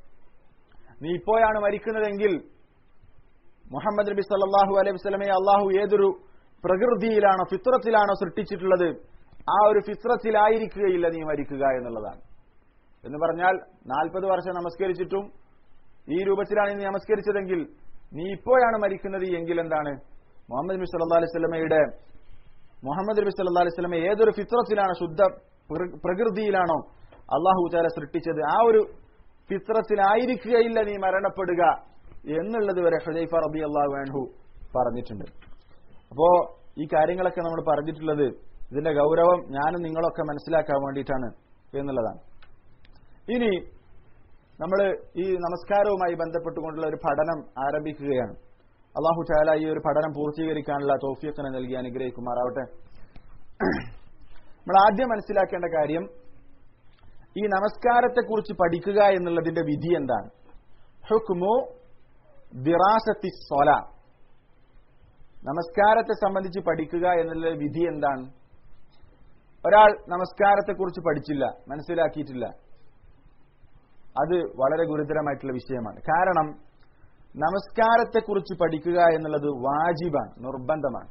Speaker 1: നീ ഇപ്പോഴാണ് മരിക്കുന്നതെങ്കിൽ മുഹമ്മദ് നബി സല്ലാഹു അലൈഹി വസ്ലമയെ അള്ളാഹു ഏതൊരു പ്രകൃതിയിലാണോ ഫിത്രത്തിലാണോ സൃഷ്ടിച്ചിട്ടുള്ളത് ആ ഒരു ഫിത്രത്തിലായിരിക്കുകയില്ല നീ മരിക്കുക എന്നുള്ളതാണ് എന്ന് പറഞ്ഞാൽ നാൽപ്പത് വർഷം നമസ്കരിച്ചിട്ടും ഈ രൂപത്തിലാണ് നീ നമസ്കരിച്ചതെങ്കിൽ നീ ഇപ്പോഴാണ് മരിക്കുന്നത് എങ്കിൽ എന്താണ് മുഹമ്മദ് നബി സല്ലാ അലൈഹി സ്വലമയുടെ മുഹമ്മദ് നബി സല്ലാ അലൈഹി സ്വലമെ ഏതൊരു ഫിത്രത്തിലാണ് ശുദ്ധ പ്രകൃതിയിലാണോ അള്ളാഹു താല സൃഷ്ടിച്ചത് ആ ഒരു ഫിത്രത്തിലായിരിക്കുകയില്ല നീ മരണപ്പെടുക എന്നുള്ളത് വരെ ഹുദൈഫ റബി അള്ളാഹു അൻഹു പറഞ്ഞിട്ടുണ്ട് അപ്പോ ഈ കാര്യങ്ങളൊക്കെ നമ്മൾ പറഞ്ഞിട്ടുള്ളത് ഇതിന്റെ ഗൗരവം ഞാനും നിങ്ങളൊക്കെ മനസ്സിലാക്കാൻ വേണ്ടിയിട്ടാണ് എന്നുള്ളതാണ് ഇനി നമ്മൾ ഈ നമസ്കാരവുമായി ബന്ധപ്പെട്ടുകൊണ്ടുള്ള ഒരു പഠനം ആരംഭിക്കുകയാണ് അള്ളാഹു ചാല ഈ ഒരു പഠനം പൂർത്തീകരിക്കാനുള്ള തോഫിയത്തിനെ നൽകി അനുഗ്രഹിക്കുമാറാവട്ടെ നമ്മൾ ആദ്യം മനസ്സിലാക്കേണ്ട കാര്യം ഈ നമസ്കാരത്തെക്കുറിച്ച് പഠിക്കുക എന്നുള്ളതിന്റെ വിധി എന്താണ് ഹുക്മു ദിറാസത്തി സ്വല നമസ്കാരത്തെ സംബന്ധിച്ച് പഠിക്കുക എന്നുള്ള വിധി എന്താണ് ഒരാൾ നമസ്കാരത്തെക്കുറിച്ച് പഠിച്ചില്ല മനസ്സിലാക്കിയിട്ടില്ല അത് വളരെ ഗുരുതരമായിട്ടുള്ള വിഷയമാണ് കാരണം നമസ്കാരത്തെക്കുറിച്ച് പഠിക്കുക എന്നുള്ളത് വാജിബാണ് നിർബന്ധമാണ്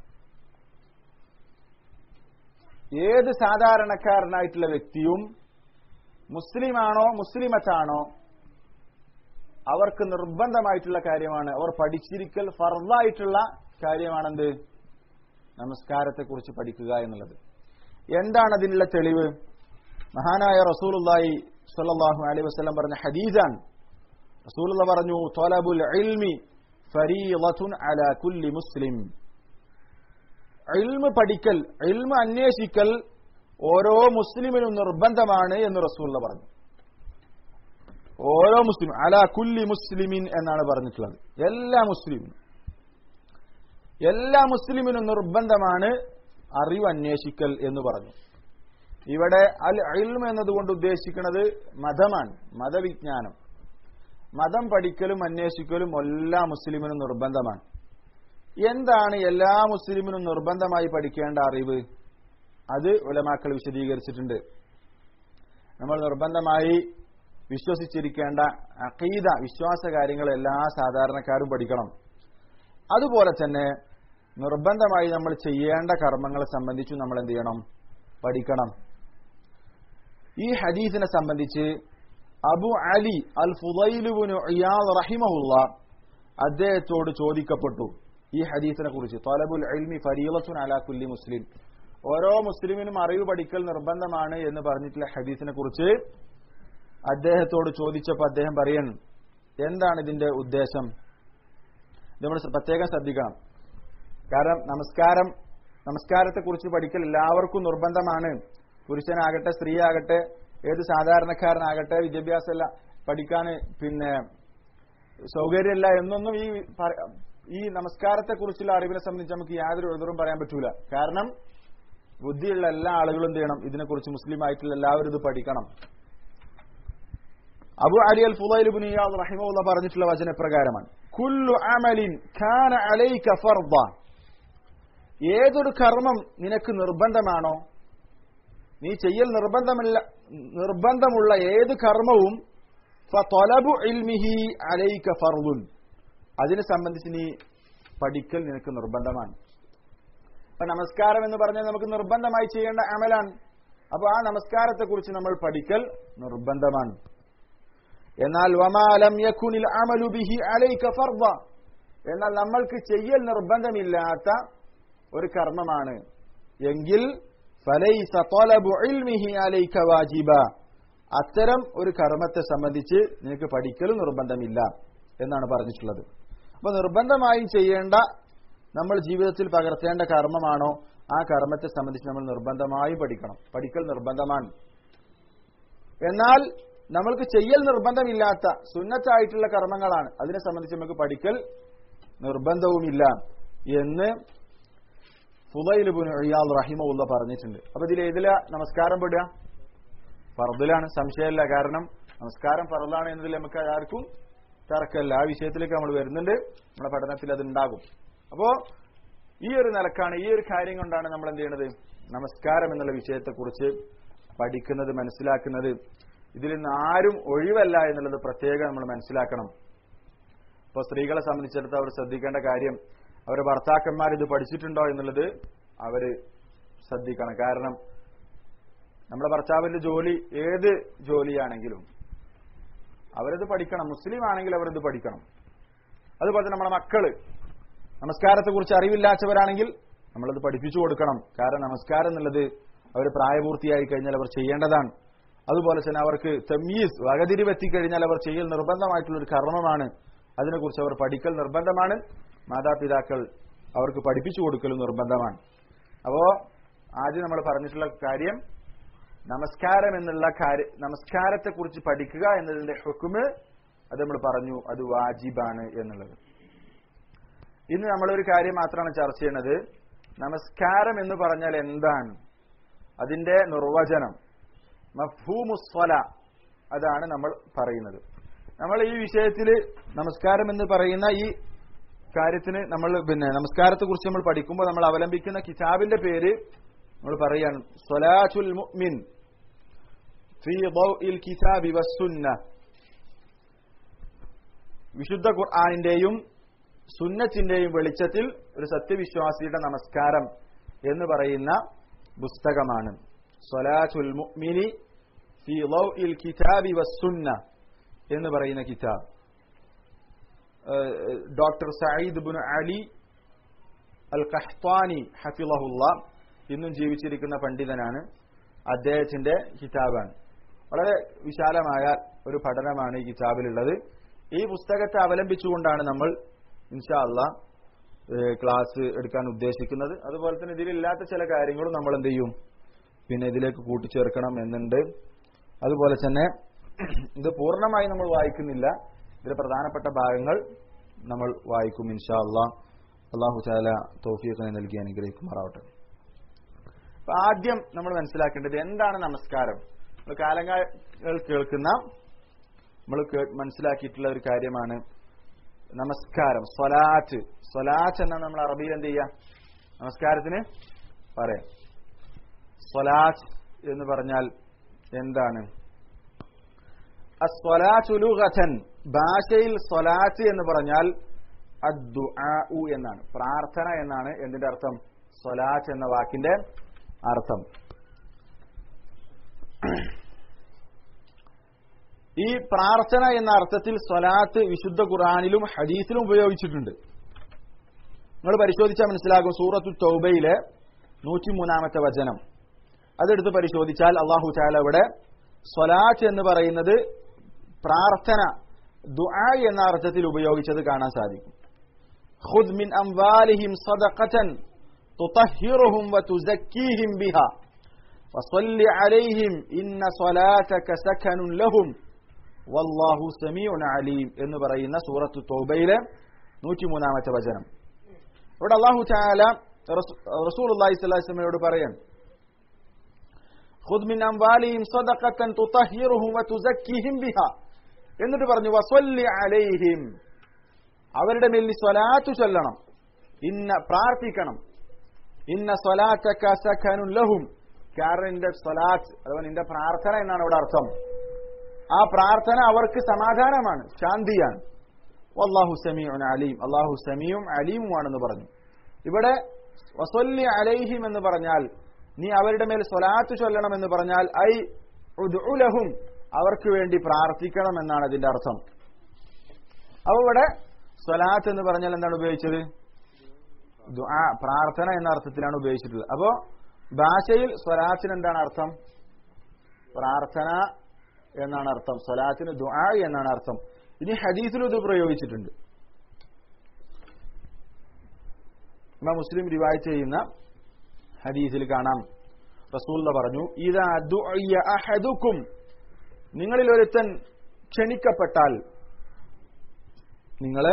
Speaker 1: ഏത് സാധാരണക്കാരനായിട്ടുള്ള വ്യക്തിയും മുസ്ലിമാണോ മുസ്ലിമത്താണോ അവർക്ക് നിർബന്ധമായിട്ടുള്ള കാര്യമാണ് അവർ പഠിച്ചിരിക്കൽ ഫർദായിട്ടുള്ള കാര്യമാണെന്ത് നമസ്കാരത്തെക്കുറിച്ച് പഠിക്കുക എന്നുള്ളത് എന്താണ് അതിനുള്ള തെളിവ് മഹാനായ റസൂലുള്ളാഹി സ്വല്ലല്ലാഹു അലൈഹി വസല്ലം പറഞ്ഞ ഹദീസാണ് റസൂലുള്ള പറഞ്ഞു തൊലബുൽ ഇൽമി ഫരീളത്തുൻ അലാ കുല്ലി മുസ്ലിം ഇൽമ് പഠിക്കൽ ഇൽമ് അന്വേഷിക്കൽ ഓരോ മുസ്ലിമിനും നിർബന്ധമാണ് എന്ന് റസൂലുള്ള പറഞ്ഞു ഓരോ മുസ്ലിം അലാ കുല്ലി മുസ്ലിമിൻ എന്നാണ് പറഞ്ഞിട്ടുള്ളത് എല്ലാ മുസ്ലിമിനും എല്ലാ മുസ്ലിമിനും നിർബന്ധമാണ് അറിവ് അന്വേഷിക്കൽ എന്ന് പറഞ്ഞു ഇവിടെ അൽ ഇൽമ എന്നതുകൊണ്ട് ഉദ്ദേശിക്കുന്നത് മതമാണ് മതവിജ്ഞാനം മതം പഠിക്കലും അന്വേഷിക്കലും എല്ലാ മുസ്ലിമിനും നിർബന്ധമാണ് എന്താണ് എല്ലാ മുസ്ലിമിനും നിർബന്ധമായി പഠിക്കേണ്ട അറിവ് അത് ഉലമാക്കൾ വിശദീകരിച്ചിട്ടുണ്ട് നമ്മൾ നിർബന്ധമായി വിശ്വസിച്ചിരിക്കേണ്ട അഖീദ വിശ്വാസ കാര്യങ്ങൾ എല്ലാ സാധാരണക്കാരും പഠിക്കണം അതുപോലെ തന്നെ നിർബന്ധമായി നമ്മൾ ചെയ്യേണ്ട കർമ്മങ്ങളെ സംബന്ധിച്ചു നമ്മൾ എന്ത് ചെയ്യണം പഠിക്കണം ഈ ഹദീസിനെ സംബന്ധിച്ച് അബു അലി അൽ ഫുദൈലുബുനു ഇയാദ് റഹിമഹുള്ള അദ്ദേഹത്തോട് ചോദിക്കപ്പെട്ടു ഈ ഹദീസിനെ കുറിച്ച് തൊലബുൽ ഇൽമി ഫരീലത്തുൻ അലാ കുല്ലി മുസ്ലിം ഓരോ മുസ്ലിമിനും അറിവ് പഠിക്കൽ നിർബന്ധമാണ് എന്ന് പറഞ്ഞിട്ടുള്ള ഹദീസിനെ കുറിച്ച് അദ്ദേഹത്തോട് ചോദിച്ചപ്പോൾ അദ്ദേഹം പറയണം എന്താണ് ഇതിന്റെ ഉദ്ദേശം നമ്മൾ പ്രത്യേകം ശ്രദ്ധിക്കണം കാരണം നമസ്കാരം നമസ്കാരത്തെക്കുറിച്ച് പഠിക്കൽ എല്ലാവർക്കും നിർബന്ധമാണ് പുരുഷനാകട്ടെ സ്ത്രീ ആകട്ടെ ഏത് സാധാരണക്കാരനാകട്ടെ വിദ്യാഭ്യാസമല്ല പഠിക്കാൻ പിന്നെ സൗകര്യമല്ല എന്നൊന്നും ഈ പറ- ഈ നമസ്കാരത്തെക്കുറിച്ചുള്ള അറിവിനെ സംബന്ധിച്ച് നമുക്ക് യാതൊരു എതിറും പറയാൻ പറ്റൂല കാരണം ബുദ്ധിയുള്ള എല്ലാ ആളുകളും എന്ത് ചെയ്യണം ഇതിനെക്കുറിച്ച് മുസ്ലിം ആയിട്ടുള്ള എല്ലാവരും ഇത് പഠിക്കണം അബു അലി അൽ ഫുലൈലുബിൻ ഇയാദ് റഹിമുള്ള പറഞ്ഞിട്ടുള്ള വചനപ്രകാരമാണ് കുല്ലു അമലിൻ ഖാന അലൈക ഫർദ ഏതൊരു കർമ്മം നിനക്ക് നിർബന്ധമാണോ നീ ചെയ്യൽ നിർബന്ധമില്ല നിർബന്ധമുള്ള ഏത് കർമ്മവും ഫതൊലബു ഇൽമിഹി അലൈക ഫർദുൻ അതിനെ സംബന്ധിച്ച് നീ പഠിക്കൽ നിനക്ക് നിർബന്ധമാണ് അപ്പൊ നമസ്കാരം എന്ന് പറഞ്ഞാൽ നമുക്ക് നിർബന്ധമായി ചെയ്യേണ്ട അമലാണ് അപ്പൊ ആ നമസ്കാരത്തെ കുറിച്ച് നമ്മൾ പഠിക്കൽ നിർബന്ധമാണ് എന്നാൽ വമാലം യക്കുനിൽ അമലു ബിഹി അലൈക ഫർദ എന്നാൽ നമ്മൾക്ക് ചെയ്യൽ നിർബന്ധമില്ലാത്ത ഒരു കർമ്മമാണ് എങ്കിൽ ഫലൈസ തൊലബു ഇൽമിഹി അലൈക വാജിബ അത്തരം ഒരു കർമ്മത്തെ സംബന്ധിച്ച് നിനക്ക് പഠിക്കലും നിർബന്ധമില്ല എന്നാണ് പറഞ്ഞിട്ടുള്ളത് അപ്പൊ നിർബന്ധമായും ചെയ്യേണ്ട നമ്മൾ ജീവിതത്തിൽ പകർത്തേണ്ട കർമ്മമാണോ ആ കർമ്മത്തെ സംബന്ധിച്ച് നമ്മൾ നിർബന്ധമായും പഠിക്കണം പഠിക്കൽ നിർബന്ധമാണ് എന്നാൽ നമ്മൾക്ക് ചെയ്യൽ നിർബന്ധമില്ലാത്ത സുന്നത്തായിട്ടുള്ള കർമ്മങ്ങളാണ് അതിനെ സംബന്ധിച്ച് നമുക്ക് പഠിക്കൽ നിർബന്ധവുമില്ല എന്ന് ഫുദൈലുബുൻ ഇയാൾ റഹിമുള്ള പറഞ്ഞിട്ടുണ്ട് അപ്പൊ ഇതിൽ ഏതിലാ നമസ്കാരം പെടുക ഫർദിലാണ് സംശയമില്ല കാരണം നമസ്കാരം ഫർദാണ് എന്നതിൽ നമുക്ക് ആർക്കും തർക്കമല്ല ആ വിഷയത്തിലേക്ക് നമ്മൾ വരുന്നുണ്ട് നമ്മുടെ പഠനത്തിൽ അത് ഉണ്ടാകും അപ്പോ ഈ ഒരു നിലക്കാണ് ഈ ഒരു കാര്യം കൊണ്ടാണ് നമ്മൾ എന്ത് ചെയ്യണത് നമസ്കാരം എന്നുള്ള വിഷയത്തെക്കുറിച്ച് പഠിക്കുന്നത് മനസ്സിലാക്കുന്നത് ഇതിൽ നിന്ന് ആരും ഒഴിവല്ല എന്നുള്ളത് പ്രത്യേകം നമ്മൾ മനസ്സിലാക്കണം ഇപ്പോൾ സ്ത്രീകളെ സംബന്ധിച്ചിടത്തോളം അവർ ശ്രദ്ധിക്കേണ്ട കാര്യം അവരുടെ ഭർത്താക്കന്മാർ ഇത് പഠിച്ചിട്ടുണ്ടോ എന്നുള്ളത് അവര് ശ്രദ്ധിക്കണം കാരണം നമ്മുടെ ഭർത്താവിന്റെ ജോലി ഏത് ജോലിയാണെങ്കിലും അവരത് പഠിക്കണം മുസ്ലിം ആണെങ്കിൽ അവരത് പഠിക്കണം അതുപോലെ തന്നെ നമ്മുടെ മക്കള് നമസ്കാരത്തെക്കുറിച്ച് അറിവില്ലാത്തവരാണെങ്കിൽ നമ്മളത് പഠിപ്പിച്ചു കൊടുക്കണം കാരണം നമസ്കാരം എന്നുള്ളത് അവർ പ്രായപൂർത്തിയായി കഴിഞ്ഞാൽ അവർ ചെയ്യേണ്ടതാണ് അതുപോലെ തന്നെ അവർക്ക് തമ്മീസ് വകതിരിവെത്തിക്കഴിഞ്ഞാൽ അവർ ചെയ്യൽ നിർബന്ധമായിട്ടുള്ള ഒരു കർമ്മമാണ് അതിനെക്കുറിച്ച് അവർ പഠിക്കൽ നിർബന്ധമാണ് മാതാപിതാക്കൾ അവർക്ക് പഠിപ്പിച്ചു കൊടുക്കലും നിർബന്ധമാണ് അപ്പോ ആദ്യം നമ്മൾ പറഞ്ഞിട്ടുള്ള കാര്യം നമസ്കാരം എന്നുള്ള കാര്യ നമസ്കാരത്തെക്കുറിച്ച് പഠിക്കുക എന്നതിന്റെ ഹുക്കുമ് അത് നമ്മൾ പറഞ്ഞു അത് വാജിബാണ് എന്നുള്ളത് ഇന്ന് നമ്മളൊരു കാര്യം മാത്രമാണ് ചർച്ച ചെയ്യുന്നത് നമസ്കാരം എന്ന് പറഞ്ഞാൽ എന്താണ് അതിന്റെ നിർവചനം മഫ്ഹൂമുസ്വല അതാണ് നമ്മൾ പറയുന്നത് നമ്മൾ ഈ വിഷയത്തിൽ നമസ്കാരം എന്ന് പറയുന്ന ഈ കാര്യത്തിന് നമ്മൾ പിന്നെ നമസ്കാരത്തെ കുറിച്ച് നമ്മൾ പഠിക്കുമ്പോൾ നമ്മൾ അവലംബിക്കുന്ന കിതാബിന്റെ പേര് നമ്മൾ പറയാണ് സ്വലാത്തുൽ മുഅ്മിൻ ഫീ ദൗഇൽ കിതാബി വസ്സുന്ന വിശുദ്ധ ഖുർആാനിന്റെയും സുന്നത്തിന്റെയും വെളിച്ചത്തിൽ ഒരു സത്യവിശ്വാസിയുടെ നമസ്കാരം എന്ന് പറയുന്ന പുസ്തകമാണ് സ്വലാത്തുൽ മുഅ്മിനി ഫി ദൗഇൽ കിതാബി വസ്സുന്ന എന്ന് പറയുന്ന കിതാബ് doctor Sayyid bin Ali al Qahtani ഹഫിളഹുല്ല ഇന്നും ജീവിച്ചിരിക്കുന്ന പണ്ഡിതനാണ് അദ്ദേഹത്തിന്റെ കിതാബാണ് വളരെ വിശാലമായ ഒരു പഠനമാണ് ഈ കിതാബിലുള്ളത് ഈ പുസ്തകത്തെ അവലംബിച്ചുകൊണ്ടാണ് നമ്മൾ ഇൻഷാ അല്ല ക്ലാസ് എടുക്കാൻ ഉദ്ദേശിക്കുന്നത് അതുപോലെ തന്നെ ഇതിലില്ലാത്ത ചില കാര്യങ്ങളും നമ്മൾ എന്ത് ചെയ്യും പിന്നെ ഇതിലേക്ക് കൂട്ടിച്ചേർക്കണം എന്നുണ്ട് അതുപോലെ തന്നെ ഇത് പൂർണ്ണമായി നമ്മൾ വായിക്കുന്നില്ല ഇതിലെ പ്രധാനപ്പെട്ട ഭാഗങ്ങൾ നമ്മൾ വായിക്കും ഇൻഷാ അല്ലാ അള്ളാഹു ചാല തോഫിയൊക്കെ നൽകി അനുഗ്രഹിക്കുമാറാവട്ടെ അപ്പൊ ആദ്യം നമ്മൾ മനസ്സിലാക്കേണ്ടത് എന്താണ് നമസ്കാരം നമ്മൾ കാലങ്ങൾ കേൾക്കുന്ന നമ്മൾ മനസ്സിലാക്കിയിട്ടുള്ള ഒരു കാര്യമാണ് നമസ്കാരം സ്വലാറ്റ് സ്വലാറ്റ് എന്നാണ് നമ്മൾ അറബിയിൽ എന്ത് ചെയ്യുക നമസ്കാരത്തിന് പറയാം സ്വലാറ്റ് എന്ന് പറഞ്ഞാൽ എന്താണ് അസ്വലാറ്റുലുഗൻ ഭാഷയിൽ സ്വലാത്ത് എന്ന് പറഞ്ഞാൽ അദ്ദുആഉ എന്നാണ് പ്രാർത്ഥന എന്നാണ് എന്തിന്റെ അർത്ഥം സ്വലാത്ത് എന്ന വാക്കിന്റെ അർത്ഥം ഈ പ്രാർത്ഥന എന്ന അർത്ഥത്തിൽ സ്വലാത്ത് വിശുദ്ധ ഖുറാനിലും ഹദീസിലും ഉപയോഗിച്ചിട്ടുണ്ട് നിങ്ങൾ പരിശോധിച്ചാൽ മനസ്സിലാകും സൂറത്തു തൗബയിലെ നൂറ്റിമൂന്നാമത്തെ വചനം അതെടുത്ത് പരിശോധിച്ചാൽ അള്ളാഹു ചാല ഇവിടെ സ്വലാത്ത് എന്ന് പറയുന്നത് പ്രാർത്ഥന ദുആ എന്ന അർത്ഥത്തിൽ ഉപയോഗിച്ചത് കാണാൻ സാധിക്കും ഖുദ് മിൻ അംവാലിഹിം സദഖതൻ തുതഹിറുഹും വതുസക്കീഹിം ബിഹാ വസല്ലി അലൈഹിം ഇന്ന സ്വലാതക സകനുൻ ലഹും വല്ലാഹു സമീഉൻ അലീം എന്ന് പറയുന്ന സൂറത്തു തൗബയിലെ നൂറ്റിമൂന്നാമത്തെ വചനം ഇവിടെ അള്ളാഹു ചാല റസൂലുള്ളാഹി സ്വല്ലല്ലാഹി അലൈഹി വസല്ലമയോട് പറയാൻ ഖുദ് മിൻ അംവാലിഹിം സദഖതൻ തുതഹിറുഹും വതുസക്കീഹിം ബിഹാ എന്നിട്ട് പറഞ്ഞു വസല്ലി അലൈഹിം അവരുടെ മേൽ സ്വലാത്തു ചൊല്ലണം ഇന്ന പ്രാർത്ഥിക്കണം ഇന്ന സ്വലാത്തക സഖനുൻ ലഹും കാരണം നിന്റെ സ്വലാത്ത് അഥവാ നിന്റെ പ്രാർത്ഥന എന്നാണ് ഇവിടെ അർത്ഥം ആ പ്രാർത്ഥന അവർക്ക് സമാധാനമാണ് ശാന്തിയാണ് അള്ളാഹു സമീഉൻ അലീം അള്ളാഹു സമീയും അലീമുമാണെന്ന് പറഞ്ഞു ഇവിടെ വസല്ലി അലൈഹിം എന്ന് പറഞ്ഞാൽ നീ അവരുടെ മേൽ സ്വലാത്ത് ചൊല്ലണം എന്ന് പറഞ്ഞാൽ ഐ ഉദ്ഉലഹും അവർക്ക് വേണ്ടി പ്രാർത്ഥിക്കണം എന്നാണ് അതിന്റെ അർത്ഥം അപ്പൊ ഇവിടെ സ്വലാത്ത് എന്ന് പറഞ്ഞാൽ എന്താണ് ഉപയോഗിച്ചത് ദുആ പ്രാർത്ഥന എന്ന അർത്ഥത്തിലാണ് ഉപയോഗിച്ചിട്ടുള്ളത് അപ്പോ ഭാഷയിൽ സ്വലാത്തിന് എന്താണ് അർത്ഥം പ്രാർത്ഥന എന്നാണ് അർത്ഥം സ്വലാത്തിന് ദുആ എന്നാണ് അർത്ഥം ഇനി ഹദീസിലും ഇത് പ്രയോഗിച്ചിട്ടുണ്ട് ഇമാം മുസ്ലിം റിവായത്ത് ചെയ്യുന്ന ഹദീസിൽ കാണാം റസൂല്ല പറഞ്ഞു ഇതാ ദുഅയ അഹദുക്കും നിങ്ങളിൽ ഒരുത്തൻ ക്ഷണിക്കപ്പെട്ടാൽ നിങ്ങള്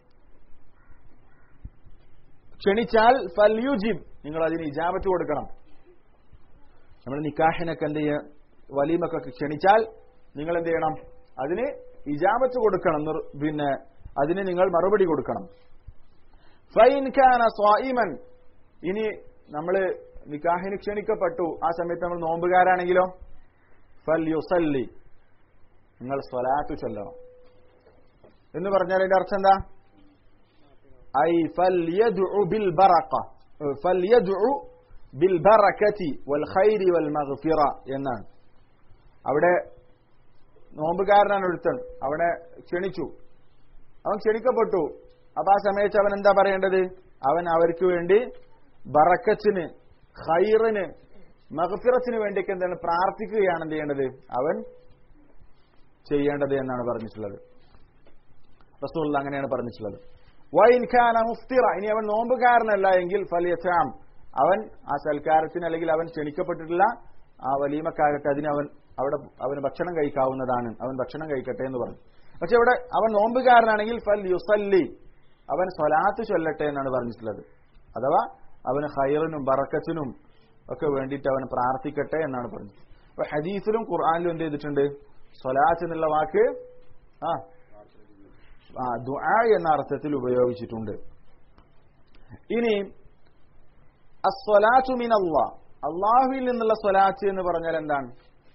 Speaker 1: ക്ഷണിച്ചാൽ ഫൽയുജിബ് നിങ്ങൾ അതിന് ഇജാബത്ത് കൊടുക്കണം നമ്മൾ നിക്കാഹിനൊക്കെ എന്ത് ചെയ്യ വലീമക്കൊക്കെ ക്ഷണിച്ചാൽ നിങ്ങൾ എന്ത് ചെയ്യണം അതിന് ഇജാബത്ത് കൊടുക്കണം പിന്നെ അതിന് നിങ്ങൾ മറുപടി കൊടുക്കണം ഫൈൻ ഖാന സ്വായിമൻ ഇനി നമ്മൾ നിക്കാഹിന് ക്ഷണിക്കപ്പെട്ടു ആ സമയത്ത് നമ്മൾ നോമ്പുകാരാണെങ്കിലോ ഫൽ യുസല്ലി നിങ്ങൾ സ്വലാത്ത് ചൊല്ലണം എന്ന് പറഞ്ഞാൽ അതിന്റെ അർത്ഥം എന്താ ഐ ഫൽ ബിൽ ബറഖ ഫൽ ബിൽ ബറകതി വൽ ഖൈരി വൽ മഗ്ഫിറ എന്നാണ് അവിടെ നോമ്പുകാരനാണ് ഒരുത്തൻ അവനെ ക്ഷണിച്ചു അവൻ ക്ഷണിക്കപ്പെട്ടു അപ്പൊ ആ സമയത്ത് അവൻ എന്താ പറയേണ്ടത് അവൻ അവർക്ക് വേണ്ടി ബറക്കത്തിന് ഖൈറിന് മഹഫിറത്തിന് വേണ്ടിയൊക്കെ എന്താണ് പ്രാർത്ഥിക്കുകയാണ് എന്ത് ചെയ്യേണ്ടത് അവൻ ചെയ്യേണ്ടത് എന്നാണ് പറഞ്ഞിട്ടുള്ളത് റസൂൽ അങ്ങനെയാണ് പറഞ്ഞിട്ടുള്ളത് വൈൻ ഖാന മുഫ്തിറ ഇനി അവൻ നോമ്പുകാരനല്ല എങ്കിൽ ഫലിയച്ചാം അവൻ ആ സൽക്കാരത്തിന് അല്ലെങ്കിൽ അവൻ ക്ഷണിക്കപ്പെട്ടിട്ടില്ല ആ വലീമക്കാകട്ടെ അതിന് അവൻ അവിടെ അവന് ഭക്ഷണം കഴിക്കാവുന്നതാണ് അവൻ ഭക്ഷണം കഴിക്കട്ടെ എന്ന് പറഞ്ഞു പക്ഷെ ഇവിടെ അവൻ നോമ്പുകാരനാണെങ്കിൽ ഫൽ യുസല്ലി അവൻ സ്വലാത്ത് ചൊല്ലട്ടെ എന്നാണ് പറഞ്ഞിട്ടുള്ളത് അഥവാ അവന് ഹൈറിനും ബറക്കത്തിനും ഒക്കെ വേണ്ടിയിട്ട് അവൻ പ്രാർത്ഥിക്കട്ടെ എന്നാണ് പറഞ്ഞത് അപ്പൊ ഹദീസിലും ഖുർആാനിലും എന്ത് ചെയ്തിട്ടുണ്ട് സ്വലാത്ത് എന്നുള്ള വാക്ക് ആ ആ ദുആ എന്ന അർത്ഥത്തിൽ ഉപയോഗിച്ചിട്ടുണ്ട് ഇനി അസ്വലാത്തു മിനല്ലാ അള്ളാഹുവിൽ നിന്നുള്ള സ്വലാത്ത് എന്ന് പറഞ്ഞാൽ എന്താണ്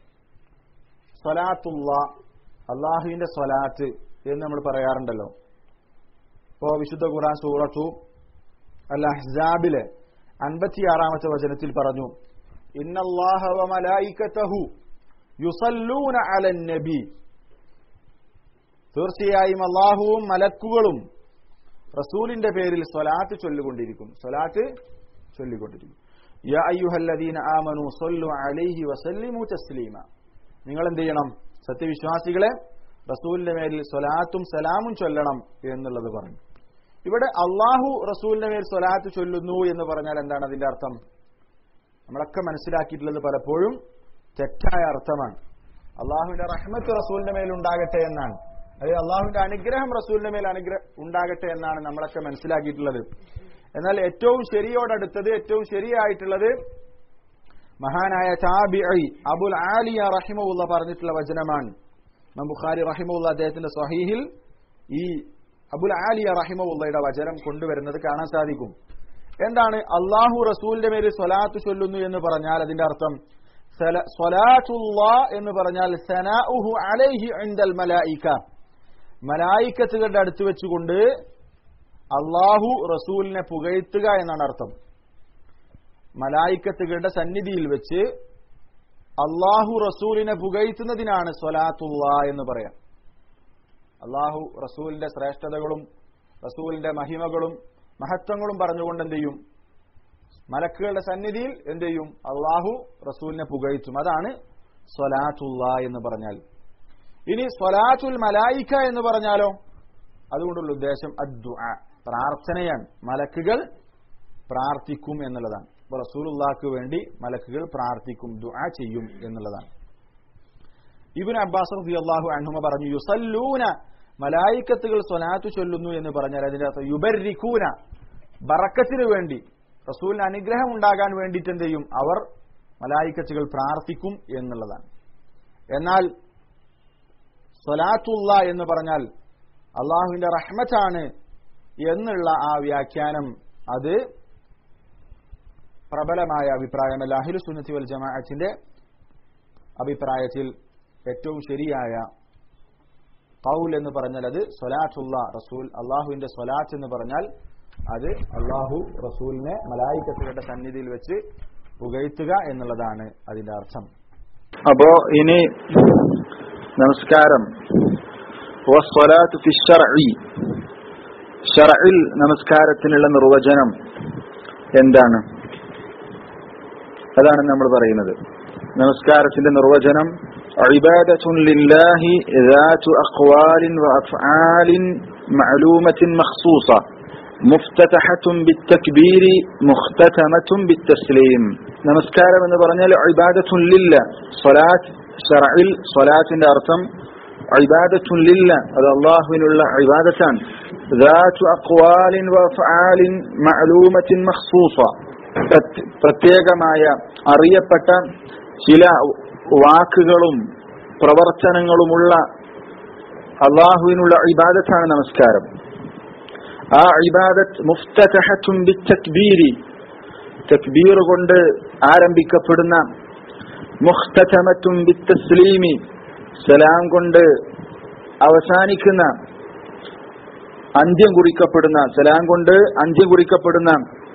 Speaker 1: സ്വലാത്തുള്ള അള്ളാഹുവിന്റെ സ്വലാത്ത് എന്ന് നമ്മൾ പറയാറുണ്ടല്ലോ ഇപ്പോ വിശുദ്ധ ഖുറാൻ സൂറത്തു അൽ അഹ്സാബിലെ അൻപത്തിയാറാമത്തെ വചനത്തിൽ പറഞ്ഞു ഇന്നല്ലാഹ വ മലായികതഹു യുസല്ലൂന അലൻ നബി തീർച്ചയായും അള്ളാഹുവും മലക്കുകളും റസൂലിന്റെ പേരിൽ സ്വലാത്ത് ചൊല്ലിക്കൊണ്ടിരിക്കും സ്വലാത്ത് ചൊല്ലിക്കൊണ്ടിരിക്കും യാ അയ്യുഹല്ലദീന ആമനു സല്ലു അലൈഹി വസല്ലിമു തസ്ലീമ നിങ്ങൾ എന്ത് ചെയ്യണം സത്യവിശ്വാസികളെ റസൂലിന്റെ മേലിൽ സ്വലാത്തും സലാമും ചൊല്ലണം എന്നുള്ളത് പറഞ്ഞു ഇവിടെ അള്ളാഹു റസൂലിന്റെ മേൽ സ്വലാത്ത് ചൊല്ലുന്നു എന്ന് പറഞ്ഞാൽ എന്താണ് അതിന്റെ അർത്ഥം നമ്മളൊക്കെ മനസ്സിലാക്കിയിട്ടുള്ളത് പലപ്പോഴും തെറ്റായ അർത്ഥമാണ് അള്ളാഹുവിന്റെ റഹ്മത്ത് റസൂലിന്റെ മേൽ ഉണ്ടാകട്ടെ എന്നാണ് അതായത് അള്ളാഹുവിന്റെ അനുഗ്രഹം റസൂലിന്റെ മേൽ അനുഗ്രഹം ഉണ്ടാകട്ടെ എന്നാണ് നമ്മളൊക്കെ മനസ്സിലാക്കിയിട്ടുള്ളത് എന്നാൽ ഏറ്റവും ശരിയോടടുത്തത് ഏറ്റവും ശരിയായിട്ടുള്ളത് മഹാനായ താബിഇ അബുൽ ആലിയ റഹിമുള്ള പറഞ്ഞിട്ടുള്ള വചനമാണ് ഇമാം ബുഖാരി റഹിമുള്ള അദ്ദേഹത്തിന്റെ സ്വഹീഹിൽ ഈ അബുൽ ആലിയ റഹിമുള്ളയുടെ വചനം കൊണ്ടുവരുന്നത് കാണാൻ സാധിക്കും എന്താണ് അള്ളാഹു റസൂലിന്റെ മേൽ സ്വലാത്ത് ചൊല്ലുന്നു എന്ന് പറഞ്ഞാൽ അതിന്റെ അർത്ഥം സ്വലാത്തുല്ലാ എന്ന് പറഞ്ഞാൽ സനാഉഹു അലൈഹി ഇൻദൽ മലായിക മലായിക്കത്തുകളുടെ അടുത്ത് വെച്ചുകൊണ്ട് അള്ളാഹു റസൂലിനെ പുകഴ്ത്തുക എന്നാണ് അർത്ഥം മലായിക്കത്തുകളുടെ സന്നിധിയിൽ വെച്ച് അള്ളാഹു റസൂലിനെ പുകഴ്ത്തുന്നതിനാണ് സ്വലാത്തുള്ള എന്ന് പറയാം അള്ളാഹു റസൂലിന്റെ ശ്രേഷ്ഠതകളും റസൂലിന്റെ മഹിമകളും മഹത്വങ്ങളും പറഞ്ഞുകൊണ്ട് എന്ത് ചെയ്യും മലക്കുകളുടെ സന്നിധിയിൽ എന്ത് ചെയ്യും അള്ളാഹു റസൂലിനെ പുകഴ്ത്തും അതാണ് സ്വലാത്തുള്ള എന്ന് പറഞ്ഞാൽ ഇനി സ്വലാത്തുൽ മലായിക്ക എന്ന് പറഞ്ഞാലോ അതുകൊണ്ടുള്ള ഉദ്ദേശം അദ്ദു പ്രാർത്ഥനയാണ് മലക്കുകൾ പ്രാർത്ഥിക്കും എന്നുള്ളതാണ് അപ്പൊ റസൂലുള്ളാക്ക് വേണ്ടി മലക്കുകൾ പ്രാർത്ഥിക്കും ദുആ ചെയ്യും എന്നുള്ളതാണ് ഇബിൻ അബ്ബാസ് റളിയല്ലാഹു അൻഹുമ പറഞ്ഞു യുസല്ലൂന മലായിക്കത്തുകൾ സ്വലാത്തു ചൊല്ലുന്നു എന്ന് പറഞ്ഞാൽ അതിന്റെ അർത്ഥം യുബർരിക്കൂന ബറക്കത്തിന് വേണ്ടി റസൂലിന് അനുഗ്രഹം ഉണ്ടാകാൻ വേണ്ടിയിട്ട് എന്ത് ചെയ്യും അവർ മലായിക്കത്തുകൾ പ്രാർത്ഥിക്കും എന്നുള്ളതാണ് എന്നാൽ സ്വലാത്തുള്ള എന്ന് പറഞ്ഞാൽ അള്ളാഹുവിന്റെ റഹ്മത്താണ് എന്നുള്ള ആ വ്യാഖ്യാനം അത് പ്രബലമായ അഭിപ്രായമല്ല അഹിലു സുന്നത്തി വൽ ജമാഅത്തിന്റെ അഭിപ്രായത്തിൽ ഏറ്റവും ശരിയായ കൗൽ എന്ന് പറഞ്ഞാൽ അത് സ്വലാത്തുള്ള റസൂൽ അള്ളാഹുവിന്റെ സ്വലാത്ത് എന്ന് പറഞ്ഞാൽ അത് അള്ളാഹു റസൂലിനെ മലായിക്കത്തുകളുടെ സന്നിധിയിൽ വെച്ച് പുകഴ്ത്തുക എന്നുള്ളതാണ് അതിന്റെ അർത്ഥം
Speaker 2: അപ്പോ ഇനി നമസ്കാരം വസ്വലാത്തു ഫി ശർഇ ഷറയിൽ നമസ്കാരത്തിനുള്ള നിർവചനം എന്താണ് അതാണ് നമ്മൾ പറയുന്നത് നമസ്കാരത്തിന്റെ നിർവചനം عبادة لله ذات أقوال وأفعال معلومة مخصوصة مفتتحة بالتكبير مختتمة بالتسليم നമസ്കാരം എന്ന് പറഞ്ഞാൽ ഇബാദത്തുൻ ലില്ല സ്വലാത്ത് ഷറയിൽ സ്വലാത്തിന്റെ അർത്ഥം ഇബാദത്തുൻ ലില്ല അത് അള്ളാഹുവിനുള്ള ഇബാദത്താണ് ذات أقوال وأفعال معلومة مخصوصة പ്രത്യേകമായ അറിയപ്പെട്ട ചില വാക്കുകളും പ്രവർത്തനങ്ങളുമുള്ള അള്ളാഹുവിനുള്ള ഇബാദത്താണ് നമസ്കാരം ആ ഇബാദത്ത് മുഫ്തഹത്തും ബിത്തക്ബീരി തക്ബീർ കൊണ്ട് ആരംഭിക്കപ്പെടുന്ന മുഖ്തമത്തും ബിത്തസ്ലീമി സലാം കൊണ്ട് അവസാനിക്കുന്ന അന്ത്യം കുറിക്കപ്പെടുന്ന സലാം കൊണ്ട് അന്ത്യം കുറിക്കപ്പെടുന്ന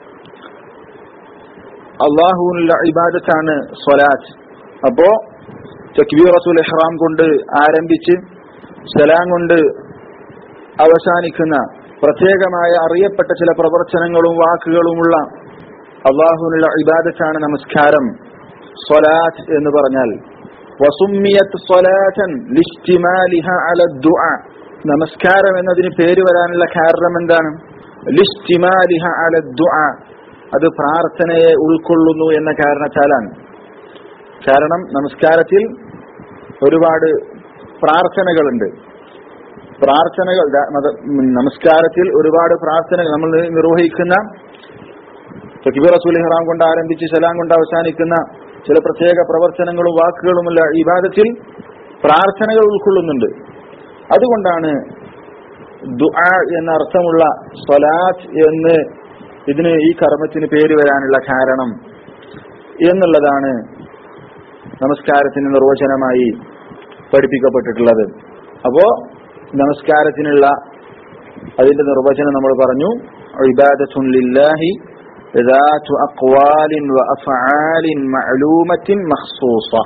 Speaker 2: അള്ളാഹുവിനുള്ള ഇബാദത്താണ് സ്വലാത്ത് അപ്പോ തക്ബീറത്തുൽ ഇഹ്റാം കൊണ്ട് ആരംഭിച്ച് സലാം കൊണ്ട് അവസാനിക്കുന്ന പ്രത്യേകമായ അറിയപ്പെട്ട ചില പ്രവർത്തനങ്ങളും വാക്കുകളുമുള്ള അള്ളാഹുവിനുള്ള ഇബാദത്താണ് നമസ്കാരം സ്വലാത്ത് എന്ന് പറഞ്ഞാൽ വസുമ്മിയത്ത് സ്വലാത്തൻ ലിസ്റ്റിമാലിഹ അല ദുആ നമസ്കാരം എന്നതിന് പേര് വരാനുള്ള കാരണം എന്താണ് ലിസ്റ്റിമാലിഹ അല ദുആ അത് പ്രാർത്ഥനയെ ഉൾക്കൊള്ളുന്നു എന്ന കാരണത്താലാണ് കാരണം നമസ്കാരത്തിൽ ഒരുപാട് പ്രാർത്ഥനകളുണ്ട് പ്രാർത്ഥനകൾ നമസ്കാരത്തിൽ ഒരുപാട് പ്രാർത്ഥനകൾ നമ്മൾ നിർവഹിക്കുന്ന തക്ബീർ റസൂൽ ഇഹ്റാം കൊണ്ട് ആരംഭിച്ച് സലാം കൊണ്ട് അവസാനിക്കുന്ന ചില പ്രത്യേക പ്രവർത്തനങ്ങളും വാക്കുകളുമുള്ള ഇബാദത്തിൽ പ്രാർത്ഥനകൾ ഉൾക്കൊള്ളുന്നുണ്ട് അതുകൊണ്ടാണ് ദുആ എന്ന അർത്ഥമുള്ള സ്വലാത്ത് എന്ന് ഇതിന് ഈ കർമ്മത്തിന് പേര് വരാനുള്ള കാരണം എന്നുള്ളതാണ് നമസ്കാരത്തിന് നിർവചനമായി പഠിപ്പിക്കപ്പെട്ടിട്ടുള്ളത് അപ്പോ നമസ്കാരത്തിനുള്ള അതിന്റെ നിർവചനം നമ്മൾ പറഞ്ഞു ഇബാദത്തുൻ ലില്ലാഹി ذات أقوال وأفعال معلومة مخصوصة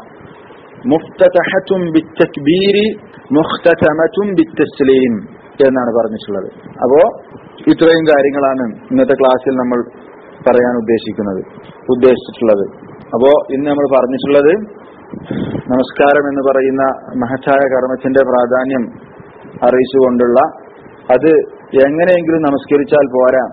Speaker 2: مفتتحة بالتكبير مختتمة بالتسليم എന്നാണ് പറഞ്ഞിട്ടുള്ളത് അപ്പോ ഇത്രയും കാര്യങ്ങളാണ് ഇന്നത്തെ ക്ലാസ്സിൽ നമ്മൾ പറയാൻ ഉദ്ദേശിക്കുന്നത് ഉദ്ദേശിച്ചിട്ടുള്ളത് അപ്പോ ഇന്ന് നമ്മൾ പറഞ്ഞിട്ടുള്ളത് നമസ്കാരം എന്ന് പറയുന്ന മഹത്തായ കർമ്മത്തിന്റെ പ്രാധാന്യം അറിയിച്ചുകൊണ്ടുള്ള അത് എങ്ങനെയെങ്കിലും നമസ്കരിച്ചാൽ പോരാ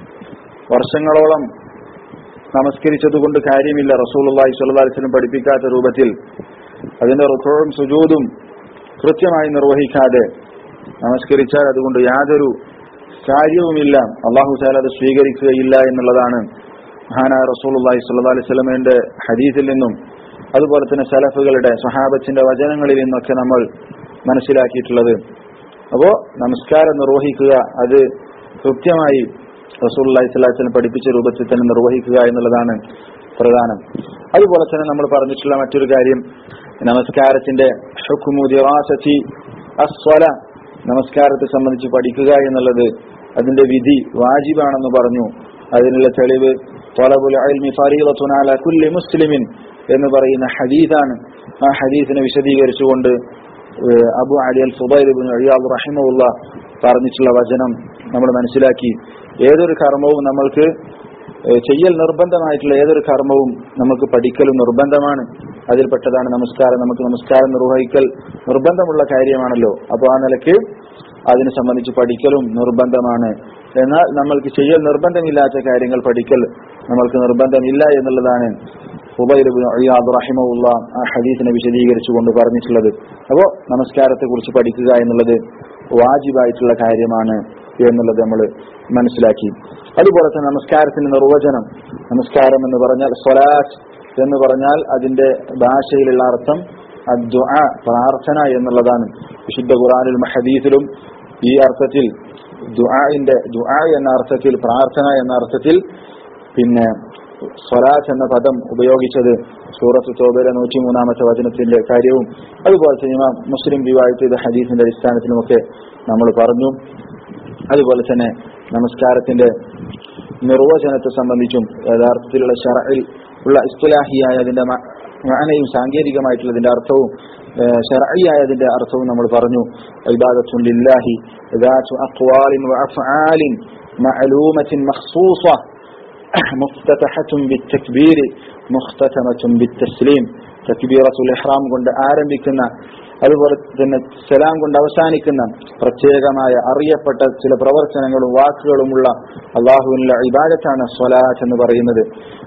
Speaker 2: വർഷങ്ങളോളം നമസ്കരിച്ചത് കൊണ്ട് കാര്യമില്ല റസൂലുള്ളാഹി സ്വല്ലല്ലാഹി അലൈഹി വസല്ലം പഠിപ്പിക്കാത്ത രൂപത്തിൽ അതിന്റെ റുക്കോഴും സുജൂദും കൃത്യമായി നിർവഹിക്കാതെ നമസ്കരിച്ചാൽ അതുകൊണ്ട് യാതൊരു കാര്യവുമില്ല അള്ളാഹു താല അത് സ്വീകരിക്കുകയില്ല എന്നുള്ളതാണ് മഹാനായ റസൂലുള്ളാഹി സ്വല്ലല്ലാഹി അലൈഹി വസല്ലമയുടെ ഹദീസിൽ നിന്നും അതുപോലെ തന്നെ സലഫുകളുടെ സഹാബത്തിന്റെ വചനങ്ങളിൽ നിന്നൊക്കെ നമ്മൾ മനസ്സിലാക്കിയിട്ടുള്ളത് അപ്പോ നമസ്കാരം നിർവഹിക്കുക അത് കൃത്യമായി റസൂള്ളി സ്വലാസ്ലം പഠിപ്പിച്ച രൂപത്തിൽ തന്നെ നിർവഹിക്കുക എന്നുള്ളതാണ് പ്രധാനം അതുപോലെ തന്നെ നമ്മൾ പറഞ്ഞിട്ടുള്ള മറ്റൊരു കാര്യം നമസ്കാരത്തിന്റെ ഹുക്കുമുദിറാസത്തി അസ്വല നമസ്കാരത്തെ സംബന്ധിച്ച് പഠിക്കുക എന്നുള്ളത് അതിന്റെ വിധി വാജിബാണെന്ന് പറഞ്ഞു അതിനുള്ള തെളിവ് തൊലബുൽ അൽമി ഫരീളത്തുൻ അല കുല്ലി മുസ്ലിമിൻ എന്ന് പറയുന്ന ഹദീസാണ് ആ ഹദീസിനെ വിശദീകരിച്ചുകൊണ്ട് അബു അലി അൽ ഫുബൈൽ അയ്യാബ് റഹിമുള്ള പറഞ്ഞിട്ടുള്ള വചനം നമ്മൾ മനസ്സിലാക്കി ഏതൊരു കർമ്മവും നമ്മൾക്ക് ചെയ്യൽ നിർബന്ധമായിട്ടുള്ള ഏതൊരു കർമ്മവും നമുക്ക് പഠിക്കലും നിർബന്ധമാണ് അതിൽപ്പെട്ടതാണ് നമസ്കാരം നമുക്ക് നമസ്കാരം നിർവഹിക്കൽ നിർബന്ധമുള്ള കാര്യമാണല്ലോ അപ്പോൾ ആ നിലയ്ക്ക് അതിനെ സംബന്ധിച്ച് പഠിക്കലും നിർബന്ധമാണ് എന്നാൽ നമ്മൾക്ക് ചെയ്യൽ നിർബന്ധമില്ലാത്ത കാര്യങ്ങൾ പഠിക്കൽ നമ്മൾക്ക് നിർബന്ധമില്ല എന്നുള്ളതാണ് ഉബൈബ് റഹിമുള്ള ആ ഹദീസിനെ വിശദീകരിച്ചുകൊണ്ട് പറഞ്ഞിട്ടുള്ളത് അപ്പോൾ നമസ്കാരത്തെ കുറിച്ച് പഠിക്കുക എന്നുള്ളത് വാജിബായിട്ടുള്ള കാര്യമാണ് എന്നുള്ളത് നമ്മൾ മനസ്സിലാക്കി അതുപോലെ തന്നെ നമസ്കാരത്തിന്റെ നിർവചനം നമസ്കാരം എന്ന് പറഞ്ഞാൽ സ്വലാറ്റ് എന്ന് പറഞ്ഞാൽ അതിന്റെ ഭാഷയിലുള്ള അർത്ഥം അദ്ദുആ പ്രാർത്ഥന എന്നുള്ളതാണ് വിശുദ്ധ ഖുറാനിലും ഹദീസിലും ഈ അർത്ഥത്തിൽ ദുആഇന്റെ ദുആ എന്ന അർത്ഥത്തിൽ പ്രാർത്ഥന എന്ന അർത്ഥത്തിൽ പിന്നെ സ്വലാത്ത് എന്ന പദം ഉപയോഗിച്ചത് സൂറത്ത് തോബയിലെ നൂറ്റി മൂന്നാമത്തെ വചനത്തിന്റെ കാര്യവും അതുപോലെ തന്നെ ഇമാം മുസ്ലിം റിവായത്ത് ചെയ്ത ഹദീസിന്റെ അടിസ്ഥാനത്തിലുമൊക്കെ നമ്മൾ പറഞ്ഞു അതുപോലെ തന്നെ നമസ്കാരത്തിന്റെ നിർവചനത്തെ സംബന്ധിച്ചും യഥാർത്ഥത്തിലുള്ള ഷറയിൽ ഉള്ള ഇസ്തുലാഹിയായ അതിന്റെ മാനയും സാങ്കേതികമായിട്ടുള്ളതിന്റെ അർത്ഥവും ഷറയായ അതിന്റെ അർത്ഥവും നമ്മൾ പറഞ്ഞു ഇബാദത്തുൻ ലില്ലാഹി ذات أقوال وأفعال معلومة مخصوصة مفتتحة بالتكبير مختتمة بالتسليم തക്ബീറത്തുൽ ഇഹ്റാം കൊണ്ട് ആരംഭിക്കുന്ന അതുപോലെ തന്നെ സലാം കൊണ്ട് അവസാനിക്കുന്ന പ്രത്യേകമായ അറിയപ്പെട്ട ചില പ്രവർത്തനങ്ങളും വാക്കുകളുമുള്ള അള്ളാഹുവിനുള്ള ഇബാദത്താണ് സ്വലാത്ത് എന്ന് പറയുന്നത്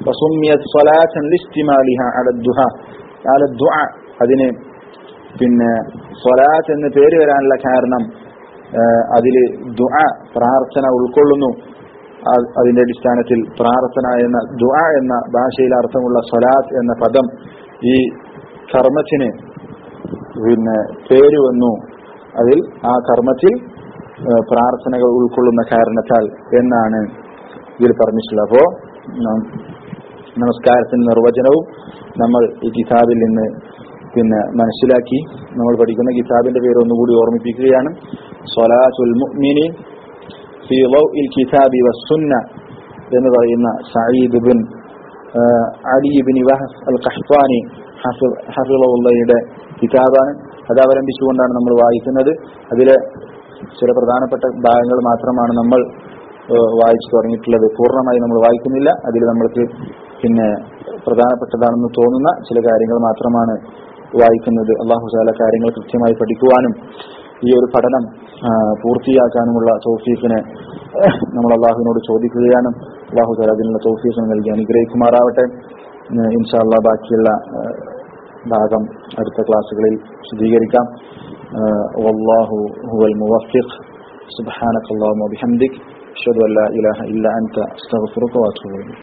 Speaker 2: അതിന് പിന്നെ സ്വലാത്ത് എന്ന് പേര് വരാനുള്ള കാരണം അതില് ദുആ പ്രാർത്ഥന ഉൾക്കൊള്ളുന്നു അതിന്റെ അടിസ്ഥാനത്തിൽ പ്രാർത്ഥന എന്ന ദുആ എന്ന ഭാഷയിൽ അർത്ഥമുള്ള സ്വലാത്ത് എന്ന പദം ഈ കർമ്മത്തിന് പിന്നെ പേര് വന്നു അതിൽ ആ കർമ്മത്തിൽ പ്രാർത്ഥനകൾ ഉൾക്കൊള്ളുന്ന കാരണത്താൽ എന്നാണ് ഇതിൽ പറഞ്ഞിട്ടുള്ളത് അപ്പോ നമസ്കാരത്തിന്റെ നിർവചനവും നമ്മൾ ഈ കിതാബിൽ നിന്ന് പിന്നെ മനസ്സിലാക്കി നമ്മൾ പഠിക്കുന്ന കിതാബിന്റെ പേര് ഒന്നുകൂടി ഓർമ്മിപ്പിക്കുകയാണ് സ്വലാത്തുൽ മുഅ്മിനി ഫി ളൗഇൽ കിതാബി വസ്സുന്ന എന്ന് പറയുന്ന Saeed bin Ali bin Wahf al Qahtani ഹഫിളുള്ളയുടെ കിതാബാണ് അത് അവലംബിച്ചുകൊണ്ടാണ് നമ്മൾ വായിക്കുന്നത് അതിലെ ചില പ്രധാനപ്പെട്ട ഭാഗങ്ങൾ മാത്രമാണ് നമ്മൾ വായിച്ചു തുടങ്ങിയിട്ടുള്ളത് പൂർണ്ണമായി നമ്മൾ വായിക്കുന്നില്ല അതിൽ നമ്മൾക്ക് പിന്നെ പ്രധാനപ്പെട്ടതാണെന്ന് തോന്നുന്ന ചില കാര്യങ്ങൾ മാത്രമാണ് വായിക്കുന്നത് അള്ളാഹു ചാല കാര്യങ്ങൾ കൃത്യമായി പഠിക്കുവാനും ഈ ഒരു പഠനം പൂർത്തിയാക്കാനുമുള്ള തൗഫീഖിനെ നമ്മൾ അള്ളാഹുവിനോട് ചോദിക്കുകയാണ് അള്ളാഹു ചാല അതിനുള്ള തൗഫീഖിന് നൽകി അനുഗ്രഹിക്കുമാറാവട്ടെ ഇൻഷാല്ല ബാക്കിയുള്ള ഭാഗം അടുത്ത ക്ലാസ്സുകളിൽ വിശദീകരിക്കാം والله هو الموفق سبحانك اللهم وبحمدك أشهد أن لا إله إلا أنت أستغفرك وأتوب إليك